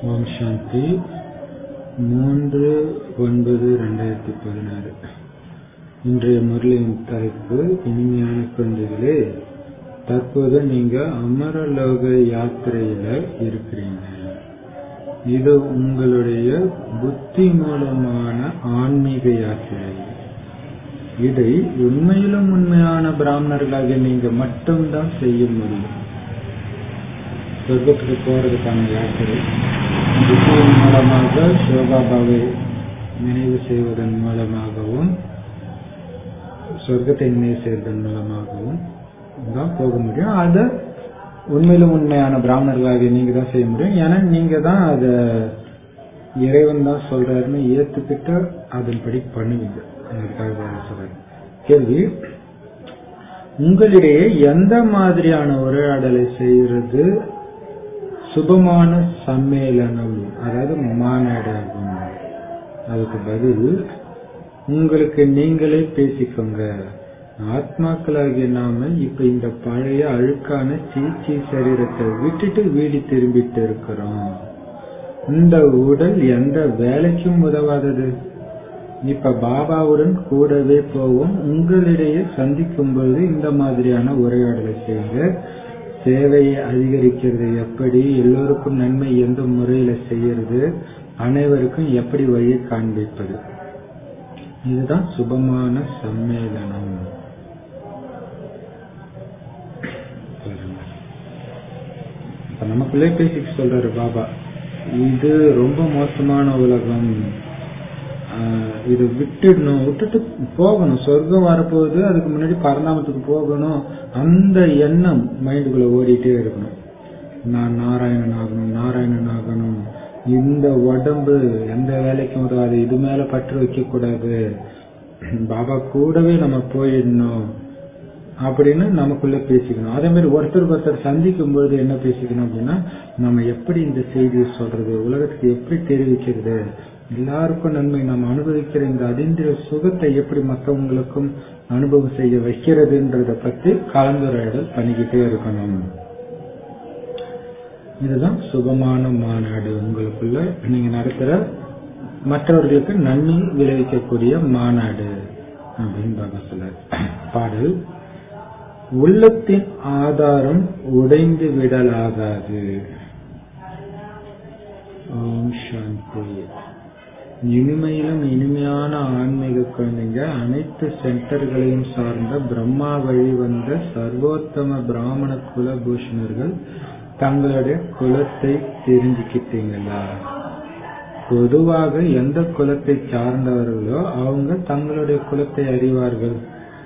ஓம் சாந்தி மூன்று ஒன்பது ரெண்டாயிரத்தி பதினாறு இன்றைய முரளியின் தலைப்பு இனிமையான குழந்தைகளே தற்போது நீங்க அமரலோக யாத்திரையில இருக்கிறீங்க இது உங்களுடைய புத்தி மூலமான ஆன்மீக யாத்திரை இதை உண்மையிலும் உண்மையான பிராமணர்களாக நீங்க மட்டும்தான் செய்ய முடியும் சொர்க்கத்துக்கு போறதுக்கான யாத்திரை புத்தியின் மூலமாக சிவபாபாவை நினைவு செய்வதன் மூலமாகவும் சொர்க்கத்தை நினைவு செய்வதன் மூலமாகவும் தான் போக முடியும் அத உண்மையிலும் உண்மையான பிராமணர்களாக நீங்க தான் செய்ய முடியும் ஏன்னா நீங்க தான் அத இறைவன் தான் சொல்றாருன்னு ஏத்துக்கிட்டு அதன்படி பண்ணுவீங்க அதுக்காக சொல்றாரு கேள்வி உங்களிடையே எந்த மாதிரியான உரையாடலை செய்யறது சுபமான சம்மேளனம் அதாவது மாநாடாகும் அதுக்கு பதில் உங்களுக்கு நீங்களே பேசிக்கோங்க ஆத்மாக்களாகிய நாம இப்ப இந்த பழைய அழுக்கான சீச்சி சரீரத்தை விட்டுட்டு வீடு திரும்பிட்டு இருக்கிறோம் இந்த உடல் எந்த வேலைக்கும் உதவாதது இப்ப பாபாவுடன் கூடவே போவோம் உங்களிடையே சந்திக்கும் பொழுது இந்த மாதிரியான உரையாடலை செய்யுங்க சேவையை அதிகரிக்கிறது எப்படி எல்லோருக்கும் நன்மை எந்த முறையில செய்யறது அனைவருக்கும் எப்படி வழியை காண்பிப்பது இதுதான் சுபமான சம்மேளனம் இப்ப நமக்குள்ளே பேசிக்க சொல்றாரு பாபா இது ரொம்ப மோசமான உலகம் இது விட்டுடணும் விட்டுட்டு போகணும் சொர்க்கம் வரப்போகுது அதுக்கு முன்னாடி பரந்தாமத்துக்கு போகணும் அந்த எண்ணம் மைண்டுக்குள்ள ஓடிட்டே இருக்கணும் நான் நாராயணன் ஆகணும் நாராயணன் ஆகணும் இந்த உடம்பு எந்த வேலைக்கும் உதவாது இது மேல பற்று வைக்க கூடாது பாபா கூடவே நம்ம போயிடணும் அப்படின்னு நமக்குள்ள பேசிக்கணும் அதே மாதிரி ஒருத்தருக்கு ஒருத்தர் சந்திக்கும் பொழுது என்ன பேசிக்கணும் அப்படின்னா நம்ம எப்படி இந்த செய்தியை சொல்றது உலகத்துக்கு எப்படி தெரிவிக்கிறது எல்லாருக்கும் நன்மை நாம் அனுபவிக்கிற இந்த அதிந்திர சுகத்தை எப்படி மற்றவங்களுக்கும் அனுபவம் செய்ய வைக்கிறதுன்றத பத்தி கலந்துரையாடல் பண்ணிக்கிட்டே இருக்கணும் இதுதான் சுகமான மாநாடு உங்களுக்குள்ள நீங்க நடத்துற மற்றவர்களுக்கு நன்மை விளைவிக்கக்கூடிய மாநாடு அப்படின்னு பாபா சொல்ல பாடல் உள்ளத்தின் ஆதாரம் உடைந்து விடலாகாது ஓம் சாந்தி இனிமையிலும் இனிமையான ஆன்மீக குழந்தைங்க அனைத்து சென்டர்களையும் சார்ந்த பிரம்மா வழி வந்த சர்வோத்தம பிராமண குலபூஷணர்கள் தங்களுடைய குலத்தை தெரிஞ்சுக்கிட்டீங்களா பொதுவாக எந்த குலத்தை சார்ந்தவர்களோ அவங்க தங்களுடைய குலத்தை அறிவார்கள்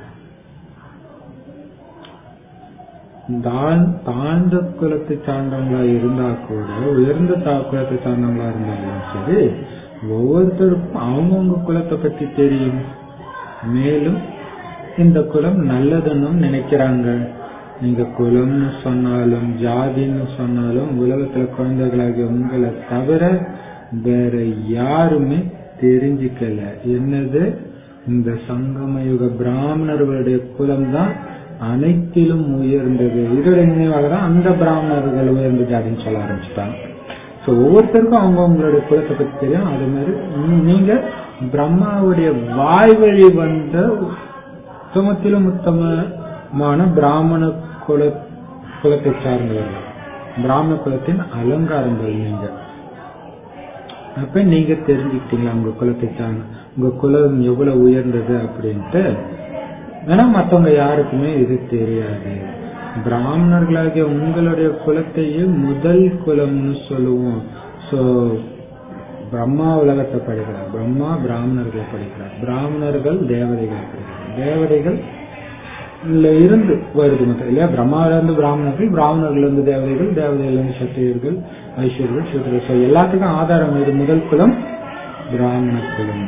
தாழ்ந்த குலத்தை சார்ந்தவங்களா இருந்தா கூட உயர்ந்த குலத்தை சார்ந்தவங்களா இருந்தாலும் சரி ஒவ்வொருத்தருக்கும் அவங்கவுங்க குலத்தை பத்தி தெரியும் மேலும் இந்த குலம் நல்லதுன்னு நினைக்கிறாங்க நீங்க குலம்னு சொன்னாலும் ஜாதின்னு சொன்னாலும் உலகத்துல குழந்தைகளாகிய உங்களை தவிர வேற யாருமே தெரிஞ்சுக்கல என்னது இந்த சங்கமயுக பிராமணர்களுடைய குலம் தான் அனைத்திலும் உயர்ந்தது இதோட நினைவாக தான் அந்த பிராமணர்கள் உயர்ந்த ஜாதின்னு சொல்ல ஆரம்பிச்சுட்டாங்க ஸோ ஒவ்வொருத்தருக்கும் அவங்க அவங்களுடைய குலத்தை பத்தி தெரியும் அது மாதிரி நீங்க பிரம்மாவுடைய வாய் வழி வந்த உத்தமத்திலும் உத்தமமான பிராமண குல குலத்தை சார்ந்தவர்கள் பிராமண குலத்தின் அலங்காரங்கள் நீங்க அப்ப நீங்க தெரிஞ்சுக்கிட்டீங்களா உங்க குலத்தை சார்ந்த உங்க குலம் எவ்வளவு உயர்ந்தது அப்படின்ட்டு ஏன்னா மத்தவங்க யாருக்குமே இது தெரியாது பிராமணர்களாகிய உங்களுடைய குலத்தையே முதல் குலம்னு சொல்லுவோம் சோ பிரம்மா உலகத்தை படிக்கிறார் பிரம்மா பிராமணர்களை படிக்கிறார் பிராமணர்கள் தேவதைகளை படிக்கிறார் தேவதைகள் இருந்து வருது மொத்தம் இல்லையா பிரம்மாவில இருந்து பிராமணர்கள் பிராமணர்கள் இருந்து தேவதைகள் தேவதைகள் இருந்து சத்திரியர்கள் ஐஸ்வர்கள் சூத்திரர்கள் ஸோ எல்லாத்துக்கும் ஆதாரம் இது முதல் குலம் பிராமண குலம்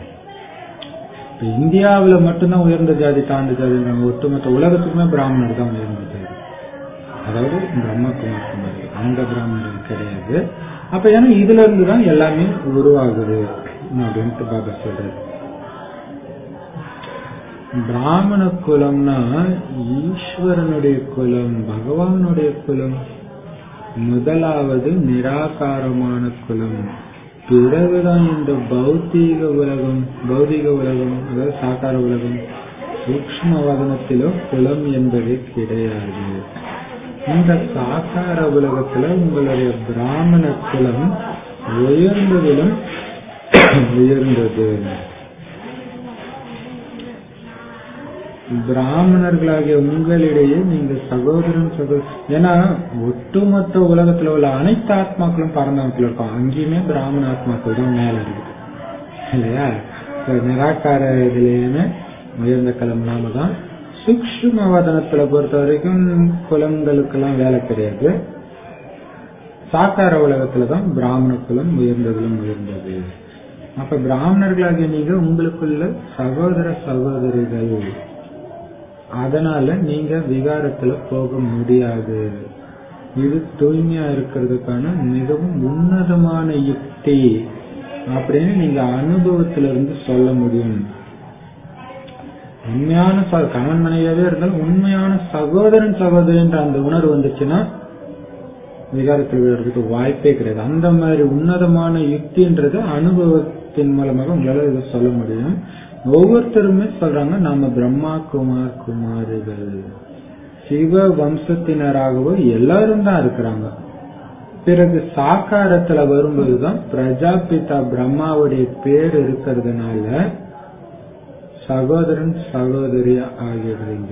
இந்தியாவில மட்டும்தான் உயர்ந்த ஜாதி தாழ்ந்த ஜாதின்றாங்க ஒட்டுமொத்த உலகத்துக்குமே பிராமணர் தான் உயர்ந்த ஜாதி அதாவது பிரம்மகுமார் குமாரி அந்த பிராமணர்கள் கிடையாது அப்ப ஏன்னா இதுல இருந்து தான் எல்லாமே உருவாகுது அப்படின்ட்டு பாபா சொல்றாரு பிராமண குலம்னா ஈஸ்வரனுடைய குலம் பகவானுடைய குலம் முதலாவது நிராகாரமான குலம் பிறகுதான் இந்த பௌத்தீக உலகம் பௌதிக உலகம் அதாவது சாக்கார உலகம் சூக்ம வதனத்திலோ குலம் என்பது கிடையாது இந்த சாக்கார உலகத்துல உங்களுடைய பிராமண குலம் உயர்ந்ததிலும் உயர்ந்தது பிராமணர்களாகிய உங்களிடையே நீங்க சகோதரன் சகோதர ஏன்னா ஒட்டுமொத்த உலகத்துல உள்ள அனைத்து ஆத்மாக்களும் பரந்தாமத்தில் இருக்கும் அங்கேயுமே பிராமண ஆத்மாக்கள் தான் மேல இருக்கு இல்லையா So, நிராகார இதுலயுமே உயர்ந்த களம் நாம தான் சூக்ஷ்ம வதனத்துல பொறுத்த வரைக்கும் குலங்களுக்கெல்லாம் வேலை கிடையாது சாக்கார உலகத்துலதான் பிராமண குலம் உயர்ந்ததிலும் உயர்ந்தது அப்ப பிராமணர்களாகிய நீங்க உங்களுக்குள்ள சகோதர சகோதரிகள் அதனால நீங்க விகாரத்துல போக முடியாது இது தூய்மையா இருக்கிறதுக்கான மிகவும் உன்னதமான யுக்தி அப்படின்னு நீங்க அனுபவத்துல இருந்து சொல்ல முடியும் உண்மையான ச- கணவன் மனைவியாவே இருந்தாலும் உண்மையான சகோதரன் சகோதரின்ற அந்த உணர்வு வந்துச்சுன்னா விகாரத்தில் விழுறதுக்கு வாய்ப்பே கிடையாது அந்த மாதிரி உன்னதமான யுக்தின்றது அனுபவத்தின் மூலமாக உங்களால இதை சொல்ல முடியும் ஒவ்வொருத்தருமே சொல்றாங்க நாம பிரம்மா குமார் குமாரிகள் சிவ வம்சத்தினராகவோ எல்லாரும் தான் இருக்கிறாங்க பிறகு சாக்காரத்துல வரும்போதுதான் பிரஜாபிதா பிரம்மாவுடைய பேர் இருக்கிறதுனால சகோதரன் சகோதரி ஆகிடுறீங்க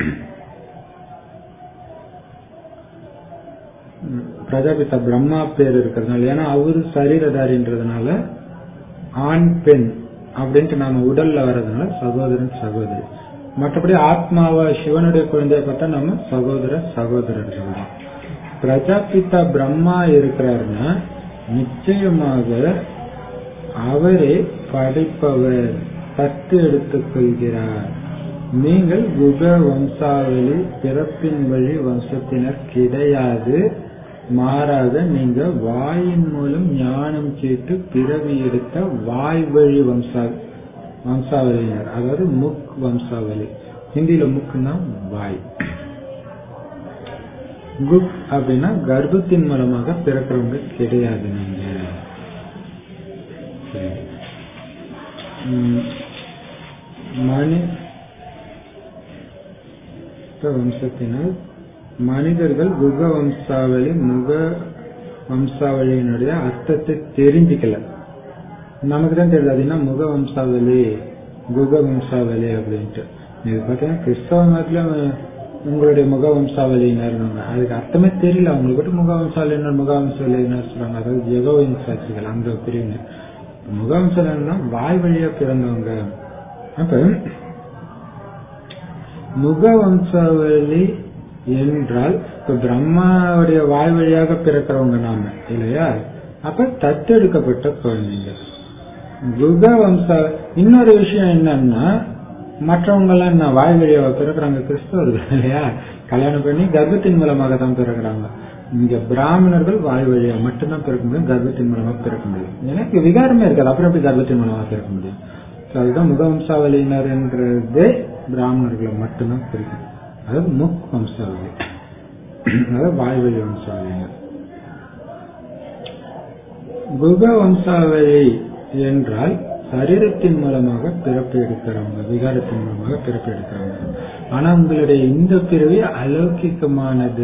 உம், பிரஜாபிதா பிரம்மா பேர் இருக்கிறதுனால ஏன்னா அவரு சரீரதாரின்றதுனால ஆண் பெண் அப்படின்ட்டு நாம உடல்ல வர்றதுனால சகோதரன் சகோதரி மற்றபடி ஆத்மாவா சிவனுடைய குழந்தைய பார்த்தா நம்ம சகோதர சகோதரர்கள் தான் பிரஜாபிதா பிரம்மா இருக்கிறாருன்னா நிச்சயமாக அவரே படைப்பவர் தத்து எடுத்துக் கொள்கிறார் நீங்கள் குக வம்சாவளி பிறப்பின் வழி வம்சத்தினர் கிடையாது மாறாக நீங்க வாயின் மூலம் ஞானம் கேட்டு பிறவி எடுத்த வாய் வழி வம்சா வம்சாவளியினர் அதாவது முக் வம்சாவளி ஹிந்தியில முக்குன்னா வாய் குக் அப்படின்னா கர்ப்பத்தின் மூலமாக பிறக்கிறவங்க கிடையாது நீங்க சரி. உம், மனி வம்சத்தினால் மனிதர்கள் குக வம்சாவளி முக வம்சாவளியினுடைய அர்த்தத்தை தெரிஞ்சுக்கல நமக்கு தான் தெரியல அது என்ன முக வம்சாவளி குக வம்சாவளி அப்படின்ட்டு இது பார்த்தீங்கன்னா கிறிஸ்தவ மதத்துல உங்களுடைய முக வம்சாவளியினர் அதுக்கு அர்த்தமே தெரியல அவங்களுக்கு மட்டும் முக வம்சாவளியினர் முக வம்சாவளியினர் சொல்றாங்க அதாவது ஜெகோவின் சாட்சிகள் அந்த பிரிவினர் முக வம்சாவளினா வாய் வழியா பிறந்தவங்க அப்ப முக வம்சாவளி என்றால் இப்ப பிரம்மாவுடைய வாய் வழியாக பிறக்கிறவங்க நாம இல்லையா அப்ப தத்தெடுக்கப்பட்ட குழந்தைங்க குக வம்சா இன்னொரு விஷயம் என்னன்னா மற்றவங்க எல்லாம் என்ன வாய் வழியாக பிறக்கிறாங்க கிறிஸ்தவர்கள் இல்லையா கல்யாணம் பண்ணி கர்ப்பத்தின் மூலமாக தான் பிறக்கிறாங்க இங்க பிராமணர்கள் வாய் வழியா மட்டும்தான் பிறக்க முடியும் கர்ப்பத்தின் மூலமாக பிறக்க முடியும் எனக்கு விகாரமே இருக்காது அப்புறம் எப்படி கர்ப்பத்தின் மூலமாக பிறக்க முடியும் So, அதுதான் முக வம்சாவளியினர் என்றது பிராமணர்களை மட்டும்தான் பிரிக்கும் அதாவது முக் வம்சாவளி அதாவது வாய்வழி வம்சாவளியினர் குக வம்சாவளி என்றால் சரீரத்தின் மூலமாக பிறப்பு எடுக்கிறவங்க விகாரத்தின் மூலமாக பிறப்பு எடுக்கிறவங்க ஆனா உங்களுடைய இந்த பிறவி அலௌகிகமானது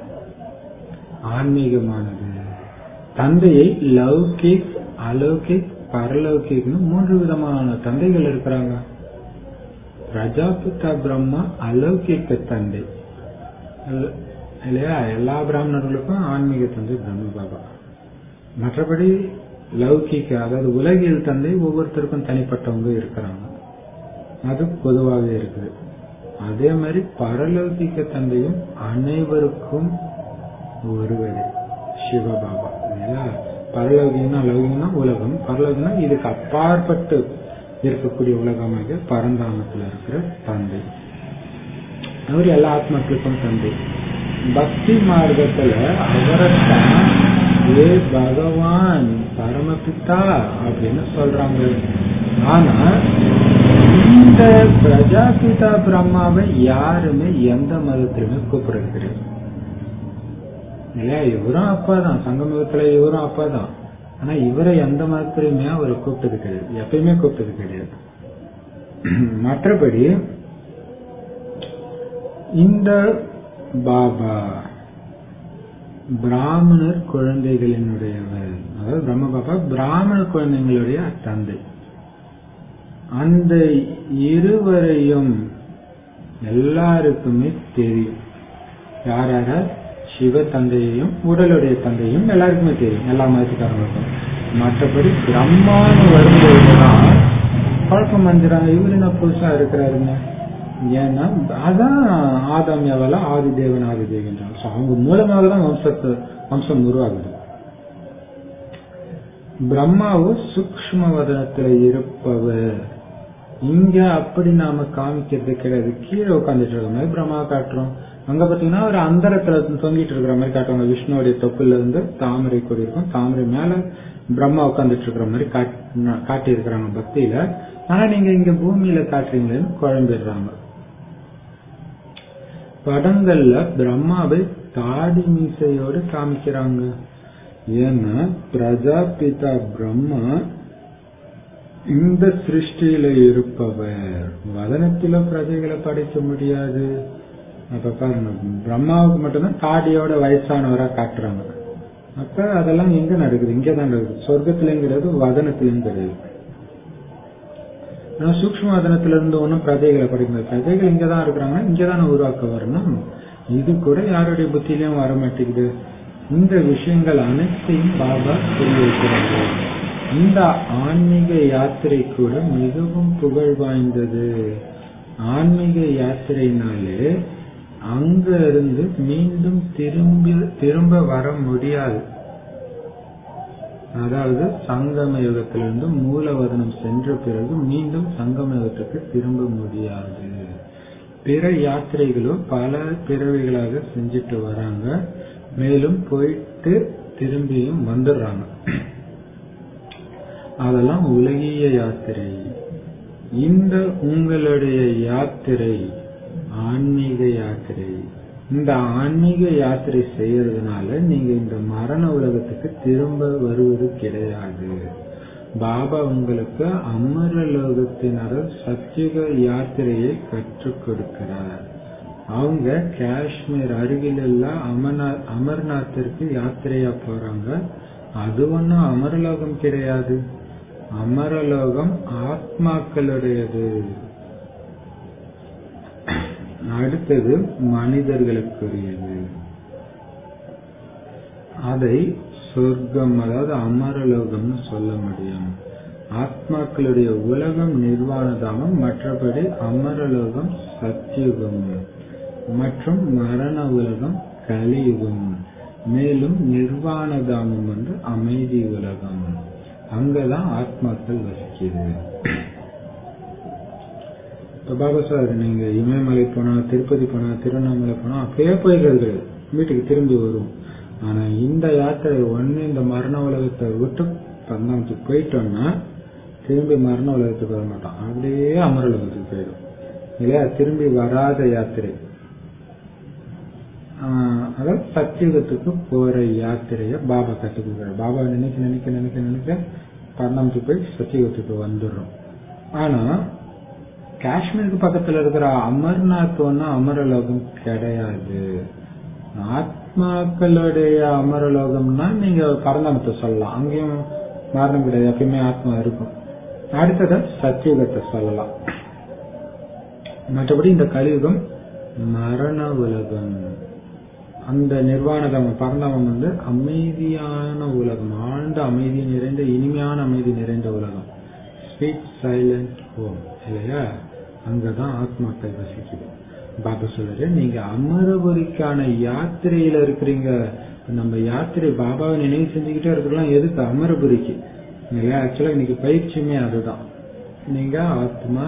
ஆன்மீகமானது தந்தையை லௌகிக் அலௌகிக் பரலௌகிக்னு மூன்று விதமான தந்தைகள் இருக்கிறாங்க பிரஜாபிதா பிரம்மா அலௌகிக்க தந்தை இல்ல- இல்லையா எல்லா பிராமணர்களுக்கும் ஆன்மீக தந்தை பிரம்ம பாபா மற்றபடி லௌகிக்க அதாவது உலகியல் தந்தை ஒவ்வொருத்தருக்கும் தனிப்பட்டவங்க இருக்கிறாங்க அது பொதுவாக இருக்குது அதே மாதிரி பரலௌகிக்க தந்தையும் அனைவருக்கும் ஒருவரே சிவபாபா இல்லையா பரலோகியம்னா லௌகியம்னா உலகம் பரலோகம்னா இதுக்கு அப்பாற்பட்டு இருக்கக்கூடிய உலகமாக பரந்தாமத்தில் இருக்கிற தந்தை அவர் எல்லா ஆத்மாக்களுக்கும் தந்தை பக்தி மார்க்கத்துல அவரைத்தான் ஏ பகவான் பரமபிதா அப்படின்னு சொல்றாங்க ஆனா இந்த பிரஜாபிதா பிரம்மாவை யாருமே எந்த மதத்திலுமே கூப்பிடுறது கிடையாது இல்லையா இவரும் அப்பா தான் சங்கமத்துல இவரும் அப்பா தான் ஆனா இவரை எந்த மதத்திலையுமே அவரை கூப்பிட்டது கிடையாது எப்பயுமே கூப்பிட்டது கிடையாது மற்றபடி இந்த பாபா பிராமணர் குழந்தைகளினுடையவர் அதாவது பிரம்ம பாபா பிராமண குழந்தைங்களுடைய தந்தை அந்த இருவரையும் எல்லாருக்குமே தெரியும் யார் யார சிவ தந்தையையும் உடலுடைய தந்தையும் எல்லாருக்குமே தெரியும் எல்லா மதத்துக்காரங்களுக்கும் மற்றபடி பிரம்மான்னு வரும்போதுதான் குழப்பம் வந்துடுறாங்க இவரு என்ன புதுசா இருக்கிறாருங்க ஏன்னா அதான் ஆதாம் எவல ஆதி தேவன் ஆதி தேவன் ஸோ அவங்க மூலமாக தான் வம்சத்தை வம்சம் உருவாகுது பிரம்மாவு சூக்ம வதனத்துல இருப்பவர் இங்க அப்படி நாம காமிக்கிறது கிடையாது கீழே உட்காந்துட்டு இருக்க மாதிரி பிரம்மா காட்டுறோம் அங்க பாத்தீங்கன்னா ஒரு அந்தரத்துல தொங்கிட்டு இருக்கிற மாதிரி காட்டுவாங்க விஷ்ணுவோடைய தொப்புல இருந்து தாமரை கொடி இருக்கும் தாமரை மேல பிரம்மா உட்காந்துட்டு இருக்கிற மாதிரி காட்டி இருக்கிறாங்க பக்தியில ஆனா நீங்க இங்க பூமியில காட்டுறீங்களேன்னு குழம்பிடுறாங்க படங்கள்ல பிரம்மாவை தாடி மீசையோடு காமிக்கிறாங்க ஏன்னா பிரஜாபிதா பிரம்மா இந்த சிருஷ்டியில இருப்பவர் வதனத்தில பிரஜைகளை படைக்க முடியாது அப்ப பாருங்க பிரம்மாவுக்கு மட்டும்தான் தாடியோட வயசானவரா காட்டுறாங்க அப்ப அதெல்லாம் எங்க நடக்குது இங்கதான் நடக்குது சொர்க்கத்திலும் கிடையாது வதனத்திலும் கிடையாது ஆனா சூக்ம வதனத்துல இருந்து ஒன்னும் பிரஜைகளை படிக்க பிரஜைகள் இங்கதான் இருக்கிறாங்கன்னா இங்கதானே உருவாக்க வரணும் இது கூட யாருடைய புத்தியிலும் வர மாட்டேங்குது இந்த விஷயங்கள் அனைத்தையும் பாபா புரிய வைக்கிறாங்க இந்த ஆன்மீக யாத்திரை கூட மிகவும் புகழ் வாய்ந்தது ஆன்மீக யாத்திரைனாலே அங்க இருந்து மீண்டும் திரும்பி திரும்ப வர முடியாது அதாவது சங்கம யுகத்திலிருந்து மூலவதனம் சென்ற பிறகு மீண்டும் சங்கம யுகத்துக்கு திரும்ப முடியாது பிற யாத்திரைகளோ பல பிறவிகளாக செஞ்சுட்டு வராங்க மேலும் போயிட்டு திரும்பியும் வந்துடுறாங்க அதெல்லாம் உலகிய யாத்திரை இந்த உங்களுடைய யாத்திரை ஆன்மீக யாத்திரை இந்த ஆன்மீக யாத்திரை செய்யறதுனால நீங்க இந்த மரண உலகத்துக்கு திரும்ப வருவது கிடையாது பாபா உங்களுக்கு அமரலோகத்தினர் சத்தியுக யாத்திரையை கற்றுக் கொடுக்கிறார் அவங்க காஷ்மீர் அருகில் எல்லாம் அமர்நாத் அமர்நாத்திற்கு யாத்திரையா போறாங்க அது ஒன்றும் அமரலோகம் கிடையாது அமரலோகம் ஆத்மாக்களுடையது அடுத்தது மனிதர்களுக்குரியது அதை சொர்க்கம் அதாவது அமரலோகம்னு சொல்ல முடியும் ஆத்மாக்களுடைய உலகம் நிர்வாணதாமம் மற்றபடி அமரலோகம் சத்தியுகம் மற்றும் மரண உலகம் கலியுகம் மேலும் நிர்வாணதாமம் வந்து அமைதி உலகம் அங்கதான் ஆத்மாக்கள் வசிக்குது இப்ப பாபா சார் நீங்க இமயமலை போனா திருப்பதி போனா திருவண்ணாமலை போனா அப்பயே போயிடுறது வீட்டுக்கு திரும்பி வரும் ஆனா இந்த யாத்திரை ஒண்ணு இந்த மரண உலகத்தை விட்டு பந்தாமத்துக்கு போயிட்டோம்னா திரும்பி மரண உலகத்துக்கு வர மாட்டோம் அப்படியே அமர உலகத்துக்கு போயிடும் இல்லையா திரும்பி வராத யாத்திரை அதாவது சத்தியுகத்துக்கு போற யாத்திரைய பாபா கற்றுக் கொடுக்குறாரு பாபா நினைக்க நினைக்க நினைக்க நினைக்க பன்னெண்டு போய் சத்தியுகத்துக்கு வந்துடுறோம் ஆனா காஷ்மீருக்கு பக்கத்துல இருக்கிற அமர்நாத் ஒன்னும் அமரலோகம் கிடையாது ஆத்மாக்களுடைய அமரலோகம்னா நீங்க பரந்தாமத்தை சொல்லலாம் அங்கேயும் மரணம் கிடையாது எப்பயுமே ஆத்மா இருக்கும் அடுத்தது சத்தியுகத்தை சொல்லலாம் மற்றபடி இந்த கலியுகம் மரண உலகம் அந்த நிர்வாணதம் பரந்தாமம் வந்து அமைதியான உலகம் ஆழ்ந்த அமைதி நிறைந்த இனிமையான அமைதி நிறைந்த உலகம் ஸ்வீட் சைலண்ட் ஹோம் இல்லையா அங்கதான் ஆத்மாக்கள் வசிக்குது பாபா சொல்றாரு நீங்க அமரபுரிக்கான யாத்திரையில இருக்கிறீங்க நம்ம யாத்திரை பாபாவை நினைவு செஞ்சுக்கிட்டே இருக்கலாம் எதுக்கு அமரபுரிக்கு இல்லையா ஆக்சுவலா இன்னைக்கு பயிற்சியுமே அதுதான் நீங்க ஆத்மா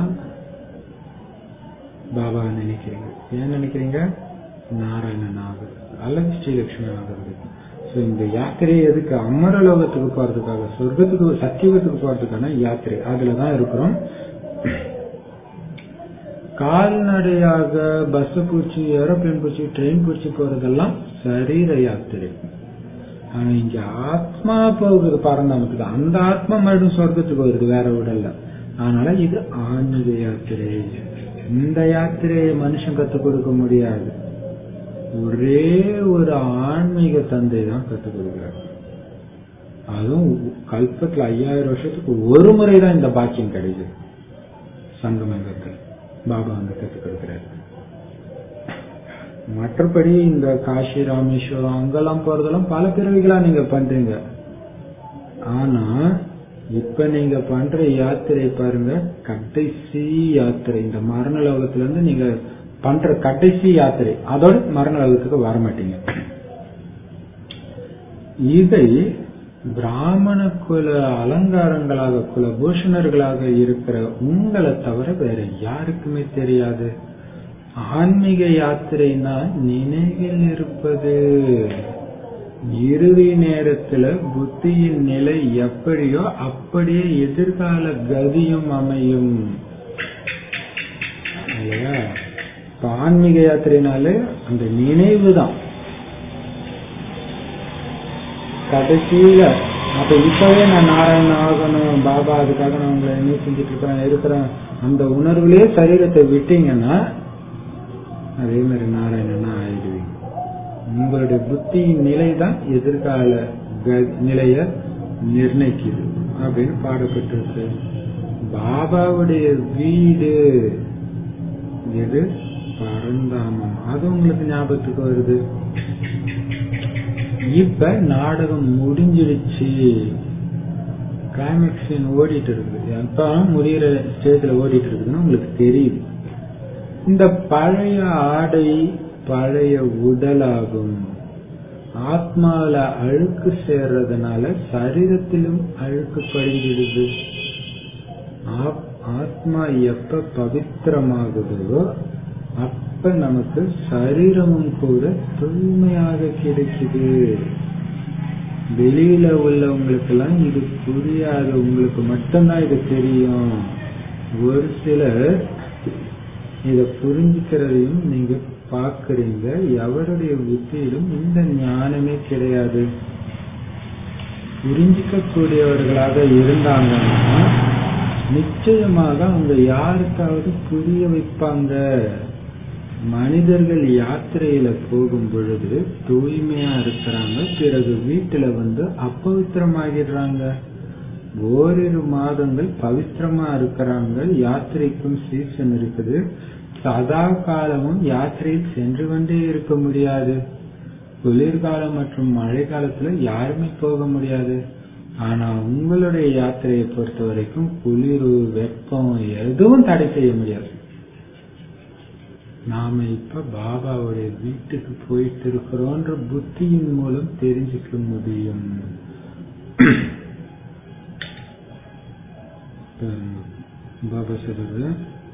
பாபா நினைக்கிறீங்க ஏன் நினைக்கிறீங்க நாராயணன் ஆகுது அல்லது ஸ்ரீலட்சுமி ஆகிறது ஸோ இந்த யாத்திரை எதுக்கு அமரலோகத்துக்கு போறதுக்காக சொர்க்கத்துக்கு சத்தியுகத்துக்கு போறதுக்கான யாத்திரை அதுலதான் இருக்கிறோம் கால்நடையாக பஸ் பிடிச்சி ஏரோப்ளேன் பிடிச்சி ட்ரெயின் பிடிச்சி போறதெல்லாம் சரீர யாத்திரை ஆனா இங்க ஆத்மா போகுது பரந்தாமத்துக்கு அந்த ஆத்மா மறுபடியும் சொர்க்கத்துக்கு வருது வேற உடல்ல அதனால இது ஆன்மீக யாத்திரை இந்த யாத்திரையை மனுஷன் கத்துக் கொடுக்க முடியாது ஒரே ஒரு ஆன்மீக தந்தை தான் கத்துக் கொடுக்கிறார் அதுவும் கல்பத்துல ஐயாயிரம் வருஷத்துக்கு ஒரு முறை தான் இந்த பாக்கியம் கிடைக்குது சங்கமங்கத்தில் பாபா வந்து கத்துக் கொடுக்கிறார் மற்றபடி இந்த காஷி ராமேஸ்வரம் அங்கெல்லாம் போறதெல்லாம் பல பிறவிகளா நீங்க பண்றீங்க ஆனா இப்ப நீங்க பண்ற யாத்திரை பாருங்க கடைசி யாத்திரை இந்த மரண லோகத்துல இருந்து நீங்க பண்ற கடைசி யாத்திரை அதோட மரண லோகத்துக்கு வர மாட்டீங்க இதை பிராமண குல அலங்காரங்களாக குல பூஷணர்களாக இருக்கிற உங்களை தவிர வேற யாருக்குமே தெரியாது ஆன்மீக யாத்திரைனா நினைவில் இருப்பது இறுதி நேரத்துல புத்தியின் நிலை எப்படியோ அப்படியே எதிர்கால கதியும் அமையும் இல்லையா இப்ப ஆன்மீக யாத்திரைனாலே அந்த நினைவு தான் கடைசியில அப்ப இப்பவே நான் நாராயணன் ஆகணும் பாபா அதுக்காக நான் உங்களை என்ன செஞ்சுட்டு இருக்கிறேன் இருக்கிறேன் அந்த உணர்வுலயே சரீரத்தை விட்டீங்கன்னா அதே மாதிரி நாராயணனா ஆயிடுவீங்க உங்களுடைய புத்தியின் நிலை தான் எதிர்கால க- நிலைய நிர்ணயிக்குது அப்படின்னு பாடப்பட்டிருக்கு பாபாவுடைய வீடு எது பரந்தாமம் அது உங்களுக்கு ஞாபகத்துக்கு வருது இப்ப நாடகம் முடிஞ்சிடுச்சு கிளைமேக்ஸ் ஓடிட்டு இருக்குது எப்ப முடிகிற ஸ்டேஜ்ல ஓடிட்டு இருக்குதுன்னு உங்களுக்கு தெரியுது இந்த பழைய ஆடை பழைய உடலாகும் ஆத்மாவில அழுக்கு சேர்றதுனால சரீரத்திலும் அழுக்கு படிஞ்சிடுது ஆப்- ஆத்மா எப்ப பவித்திரமாகுதோ அப்ப நமக்கு சரீரமும் கூட தூய்மையாக கிடைக்குது வெளியில உள்ளவங்களுக்கு எல்லாம் இது புரியாது உங்களுக்கு மட்டும்தான் இது தெரியும் ஒரு சிலர் இத புரிஞ்சுக்கிறதையும் நீங்க பாக்குறீங்க எவருடைய புத்தியிலும் இந்த ஞானமே கிடையாது புரிஞ்சிக்க கூடியவர்களாக இருந்தாங்கன்னா நிச்சயமாக அவங்க யாருக்காவது புரிய வைப்பாங்க மனிதர்கள் யாத்திரையில போகும் பொழுது தூய்மையா இருக்கிறாங்க பிறகு வீட்டுல வந்து அப்பவித்திரமாகிடுறாங்க ஓரிரு மாதங்கள் பவித்திரமா இருக்கிறாங்க யாத்திரைக்கும் சீசன் இருக்குது சதா காலமும் யாத்திரையில் சென்று கொண்டே இருக்க முடியாது குளிர்காலம் மற்றும் மழை காலத்துல யாருமே போக முடியாது ஆனா உங்களுடைய யாத்திரையை பொறுத்த வரைக்கும் குளிர் வெப்பம் எதுவும் தடை செய்ய முடியாது நாம இப்ப பாபாவுடைய வீட்டுக்கு போயிட்டு இருக்கிறோன்ற புத்தியின் மூலம் தெரிஞ்சுக்க முடியும் பாபா சொல்றது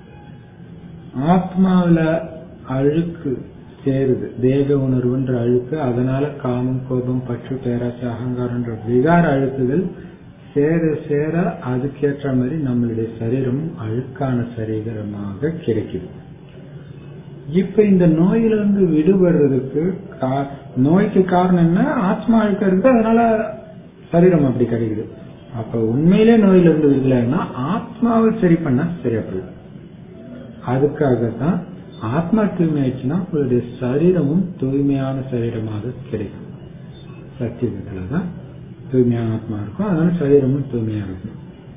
ஆத்மாவில அழுக்கு சேருது தேக உணர்வுன்ற அழுக்கு அதனால காமம் கோபம் பற்று பேராசை அகங்காரன்ற விகார அழுக்குகள் சேர சேர அதுக்கேற்ற மாதிரி நம்மளுடைய சரீரமும் அழுக்கான சரீரமாக கிடைக்குது இப்ப இந்த நோயிலிருந்து விடுபடுறதுக்கு கா- நோய்க்கு காரணம் என்ன ஆத்மா அழுக்க இருக்கு அதனால சரீரம் அப்படி கிடைக்குது அப்ப உண்மையிலே நோயிலிருந்து விடலைன்னா ஆத்மாவை சரி பண்ணா சரியா போயிடும் அதுக்காக தான் ஆத்மா தூய்மை ஆயிடுச்சுன்னா உங்களுடைய சரீரமும் தூய்மையான சரீரமாக கிடைக்கும் சத்தியத்துல தான் தூய்மையான ஆத்மா இருக்கும் அதனால சரீரமும் தூய்மையா இருக்கும்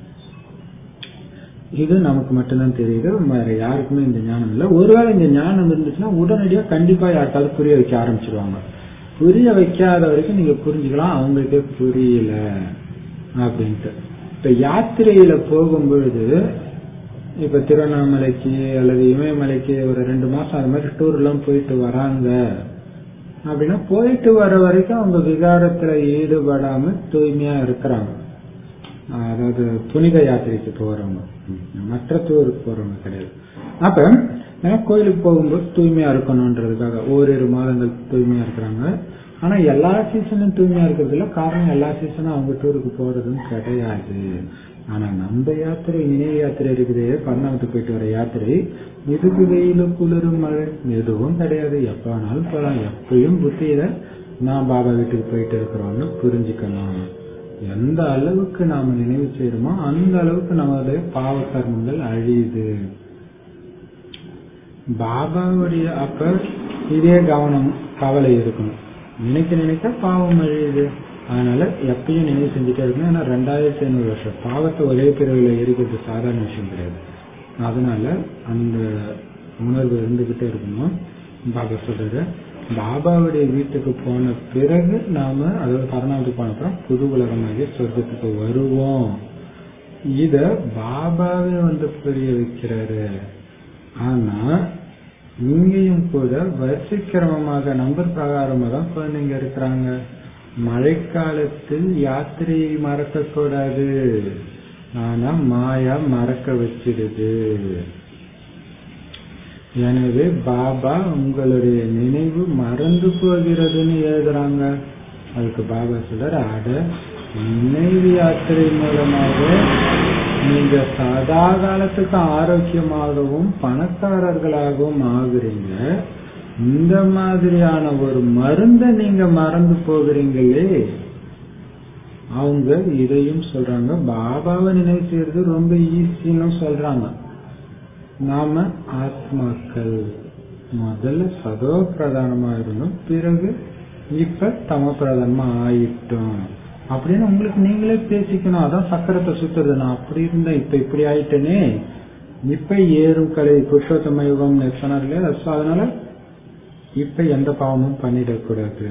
இது நமக்கு மட்டும்தான் தெரியுது வேற யாருக்குமே இந்த ஞானம் இல்லை ஒருவேளை இந்த ஞானம் இருந்துச்சுன்னா உடனடியா கண்டிப்பா யாருக்காவது புரிய வைக்க ஆரம்பிச்சிருவாங்க புரிய வைக்காத வரைக்கும் நீங்க புரிஞ்சுக்கலாம் அவங்களுக்கே புரியல அப்படின்ட்டு இப்ப யாத்திரையில போகும் பொழுது இப்ப திருவண்ணாமலைக்கு அல்லது இமயமலைக்கு ஒரு ரெண்டு மாசம் அது மாதிரி டூர் எல்லாம் போயிட்டு வராங்க அப்படின்னா போயிட்டு வர வரைக்கும் அவங்க விகாரத்துல ஈடுபடாம தூய்மையா இருக்கிறாங்க அதாவது புனித யாத்திரைக்கு போறவங்க மற்ற டூருக்கு போறவங்க கிடையாது அப்ப ஏன்னா கோயிலுக்கு போகும்போது தூய்மையா இருக்கணும்ன்றதுக்காக ஓரிரு மாதங்கள் தூய்மையா இருக்கிறாங்க ஆனா எல்லா சீசனும் தூய்மையா இருக்கிறது இல்ல காரணம் எல்லா சீசனும் அவங்க டூருக்கு போறதும் கிடையாது ஆனா நம்ம யாத்திரை நினைவு யாத்திரை இருக்குது பர்ணாமத்துக்கு போயிட்டு வர யாத்திரை இதுக்கு வெயிலு குளிரும் மழை எதுவும் கிடையாது எப்ப வேணாலும் போலாம் எப்பயும் புத்தியில நான் பாபா வீட்டுக்கு போயிட்டு இருக்கிறோம்னு புரிஞ்சுக்கணும் எந்த அளவுக்கு நாம நினைவு செய்யறோமோ அந்த அளவுக்கு நம்மளுடைய பாவ கர்மங்கள் அழியுது பாபாவுடைய அப்ப இதே கவனம் கவலை இருக்கணும் நினைக்க நினைக்க பாவம் அழியுது அதனால எப்பயும் நினைவு செஞ்சுட்டே இருக்கணும் ஏன்னா ரெண்டாயிரத்தி ஐநூறு வருஷம் பாவத்தை ஒரே பிறவில இருக்கிறது சாதாரண விஷயம் கிடையாது அதனால அந்த உணர்வு இருந்துகிட்டே இருக்கணும் பாபா சொல்றது பாபாவுடைய வீட்டுக்கு போன பிறகு நாம அதாவது பரணாமத்துக்கு போன அப்புறம் புது உலகமாகிய சொர்க்கத்துக்கு வருவோம் இத பாபாவே வந்து புரிய வைக்கிறாரு ஆனா இங்கேயும் கூட வரிசைக்கிரமமாக நம்பர் பிரகாரமாக தான் குழந்தைங்க இருக்கிறாங்க மழைக்காலத்தில் யாத்திரையை மறக்க கூடாது ஆனா மாயா மறக்க வச்சிடுது எனவே பாபா உங்களுடைய நினைவு மறந்து போகிறதுன்னு எழுதுறாங்க அதுக்கு பாபா சொல்றாரு அட நினைவு யாத்திரை மூலமாக நீங்க சதா காலத்துக்கு ஆரோக்கியமாகவும் பணக்காரர்களாகவும் ஆகுறீங்க இந்த மாதிரியான ஒரு மருந்தை நீங்க மறந்து போகிறீங்களே அவங்க இதையும் சொல்றாங்க பாபாவை நினைவு செய்யறது ரொம்ப ஈஸின்னு சொல்றாங்க நாம ஆத்மாக்கள் முதல்ல சதோ பிரதானமா இருந்தோம் பிறகு இப்ப தம பிரதானமா ஆயிட்டோம் அப்படின்னு உங்களுக்கு நீங்களே பேசிக்கணும் அதான் சக்கரத்தை சுத்துறது நான் அப்படி இருந்தேன் இப்ப இப்படி ஆயிட்டேனே இப்ப ஏறும் கலை புருஷோத்தம யுகம் சொன்னார் இல்லையா So, அதனால இப்ப எந்த பாவமும் பண்ணிடக்கூடாது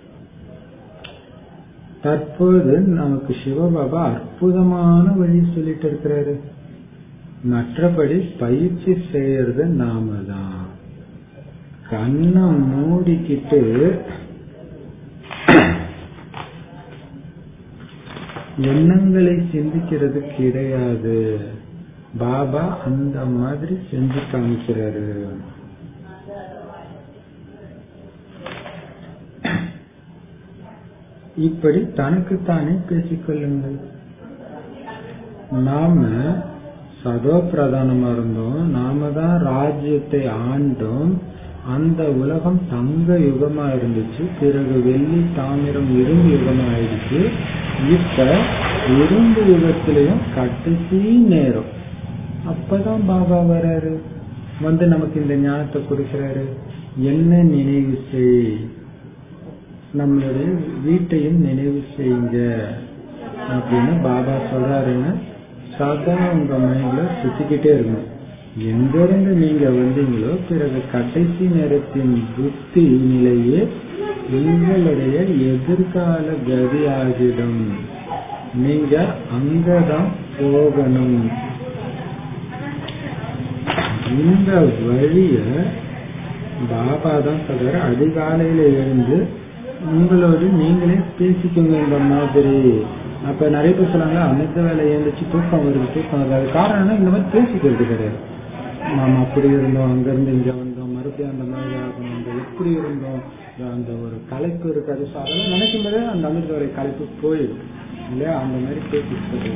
தற்போது நமக்கு சிவபாபா அற்புதமான வழி சொல்லிட்டு இருக்கிறாரு மற்றபடி பயிற்சி செய்யறது நாம தான் கண்ணை மூடிக்கிட்டு எண்ணங்களை சிந்திக்கிறது கிடையாது பாபா அந்த மாதிரி செஞ்சு காமிக்கிறாரு இப்படி தனக்குத்தானே பேசிக்கொள்ளுங்கள் நாம சதோ பிரதானமா இருந்தோம் நாம தான் ராஜ்யத்தை ஆண்டோம் அந்த உலகம் தங்க யுகமா இருந்துச்சு பிறகு வெள்ளி தாமிரம் இரும்பு யுகமா ஆயிடுச்சு இப்ப இரும்பு யுகத்திலையும் கடைசி நேரம் அப்பதான் பாபா வராரு வந்து நமக்கு இந்த ஞானத்தை கொடுக்கிறாரு என்ன நினைவு செய் நம்மளுடைய வீட்டையும் நினைவு செய்யுங்க அப்படின்னு பாபா சொல்றாருன்னு சதா உங்க மைண்ட்ல சுத்திக்கிட்டே இருக்கணும் எங்க இருந்து நீங்க வந்தீங்களோ பிறகு கடைசி நேரத்தின் புத்தி நிலையே உங்களுடைய எதிர்கால கதி ஆகிடும் நீங்க அங்கதான் போகணும் இந்த வழிய பாபா தான் சொல்றாரு அதிகாலையில எழுந்து உங்களோடு நீங்களே பேசிக்கோங்க இந்த மாதிரி அப்ப நிறைய பேர் சொன்னாங்க அமிர்த வேலை எழுந்துச்சு தூக்கம் வருது தூக்கம் வருது அது காரணம்னா இந்த மாதிரி பேசிக்கிறது கிடையாது நாம அப்படி இருந்தோம் அங்க இருந்து இங்க வந்தோம் மறுபடியும் அந்த மாதிரி ஆகணும் அந்த எப்படி இருந்தோம் அந்த ஒரு கலைப்பு இருக்காது So அதெல்லாம் நினைக்கும் போதே அந்த அமிர்த வேலை கலைப்பு போயிடும் இல்லையா அந்த மாதிரி பேசிக்கிறது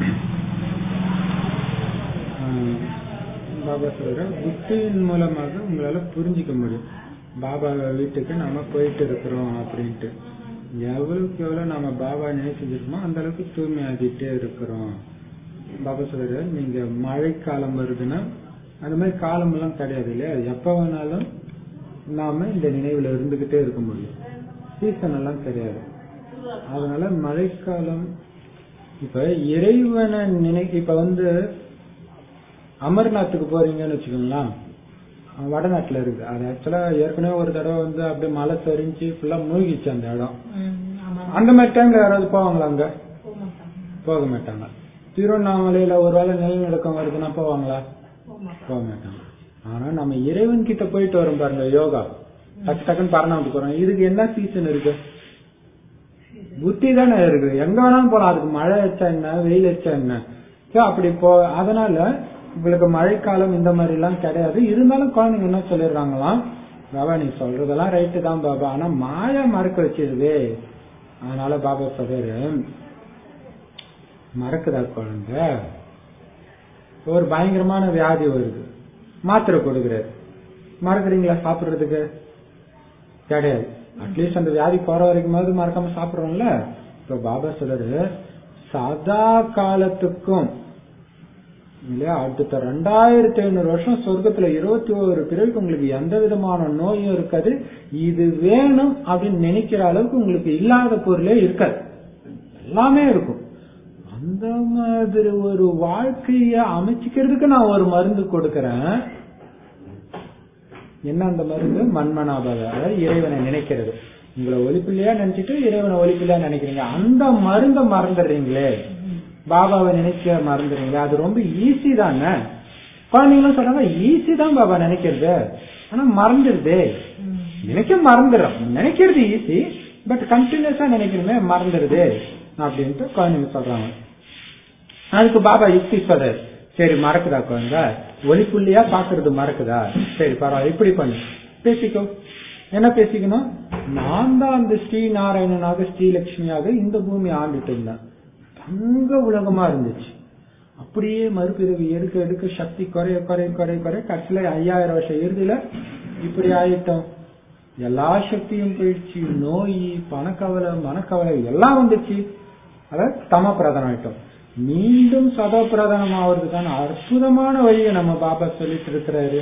ஆஹ் பாபா சொல்ற புத்தியின் மூலமாக உங்களால புரிஞ்சுக்க முடியும் பாபா வீட்டுக்கு நாம போயிட்டு இருக்கிறோம் அப்படின்ட்டு எவ்வளவுக்கு எவ்வளவு நாம பாபா நேசிச்சிருக்கோமோ அந்த அளவுக்கு தூய்மையாகிட்டே இருக்கிறோம் பாபா சொல்ற நீங்க மழைக்காலம் வருதுன்னா அந்த மாதிரி காலம் எல்லாம் கிடையாது இல்லையா எப்ப வேணாலும் நாம இந்த நினைவுல இருந்துகிட்டே இருக்க முடியும் சீசன் எல்லாம் கிடையாது அதனால மழைக்காலம் இப்ப இறைவனை நினை இப்ப வந்து அமர்நாத்துக்கு போறீங்கன்னு வச்சுக்கோங்களேன் வடநாட்டுல இருக்கு அது ஆக்சுவலா ஏற்கனவே ஒரு தடவை வந்து அப்படியே மழை சரிஞ்சு ஃபுல்லா மூழ்கிச்சு அந்த இடம் அந்த மாதிரி டைம்ல யாராவது போவாங்களா அங்க போக மாட்டாங்க திருவண்ணாமலையில ஒருவேளை நிலநடுக்கம் வருதுன்னா போவாங்களா போக மாட்டாங்க ஆனா நம்ம இறைவன் கிட்ட போயிட்டு வரோம் பாருங்க யோகா டக்கு டக்குன்னு பரணாமத்துக்கு போறோம் இதுக்கு என்ன சீசன் இருக்கு புத்தி தானே இருக்கு எங்க வேணாலும் போலாம் அதுக்கு மழை வச்சா என்ன வெயில் வச்சா என்ன சோ அப்படி போ அதனால உங்களுக்கு மழைக்காலம் இந்த மாதிரி எல்லாம் கிடையாது இருந்தாலும் குழந்தைங்க என்ன சொல்லிடுறாங்களாம் பாபா நீ சொல்றதெல்லாம் ரைட்டு தான் பாபா ஆனா மாயா மறக்க வச்சிருதே அதனால பாபா சொல்றாரு மறக்குதா குழந்தை ஒரு பயங்கரமான வியாதி வருது மாத்திரை கொடுக்குறாரு மறக்குறீங்களா சாப்பிடுறதுக்கு கிடையாது அட்லீஸ்ட் அந்த வியாதி போற வரைக்கும் மறக்காம சாப்பிடுறோம்ல இப்ப பாபா சொல்றாரு சதா காலத்துக்கும் இல்லையா அடுத்த ரெண்டாயிரத்தி ஐநூறு வருஷம் சொர்க்கத்துல இருபத்தி ஒரு பிறகு உங்களுக்கு எந்த விதமான நோயும் இருக்காது இது வேணும் அப்படின்னு நினைக்கிற அளவுக்கு உங்களுக்கு இல்லாத பொருளே இருக்காது எல்லாமே இருக்கும் அந்த மாதிரி ஒரு வாழ்க்கைய அமைச்சுக்கிறதுக்கு நான் ஒரு மருந்து கொடுக்கறேன் என்ன அந்த மருந்து மண்மனாபக அதாவது இறைவனை நினைக்கிறது உங்களை ஒலிப்பிள்ளையா நினைச்சிட்டு இறைவனை ஒலிப்பிள்ளையா நினைக்கிறீங்க அந்த மருந்த மறந்துடுறீங்களே பாபாவை நினைக்க மறந்துடுறீங்களே அது ரொம்ப ஈஸி தானே குழந்தைங்களும் சொல்றாங்க ஈஸி தான் பாபா நினைக்கிறது ஆனா மறந்துடுதே நினைக்க மறந்துடும் நினைக்கிறது ஈஸி பட் கண்டினியூஸா நினைக்கணுமே மறந்துடுது அப்படின்ட்டு குழந்தைங்க சொல்றாங்க அதுக்கு பாபா யுக்தி சொல்றாரு சரி மறக்குதா குழந்தை ஒலிப்புள்ளியா பாக்குறது மறக்குதா சரி பரவாயில்ல இப்படி பண்ணு பேசிக்கோ என்ன பேசிக்கணும் நான் தான் அந்த ஸ்ரீ நாராயணனாக ஸ்ரீலட்சுமியாக இந்த பூமி ஆண்டுட்டு இருந்தேன் தங்க உலகமா இருந்துச்சு அப்படியே மறுபிறவி எடுக்க எடுக்க சக்தி குறைய குறைய குறைய குறைய கடைசியில ஐயாயிரம் வருஷம் இறுதியில இப்படி ஆயிட்டோம் எல்லா சக்தியும் போயிடுச்சு நோய் பணக்கவலை மனக்கவலை எல்லாம் வந்துச்சு அதாவது தம பிரதானம் ஆயிட்டோம் மீண்டும் சதோ பிரதானம் ஆவறதுக்கான அற்புதமான வழியை நம்ம பாபா சொல்லிட்டு இருக்கிறாரு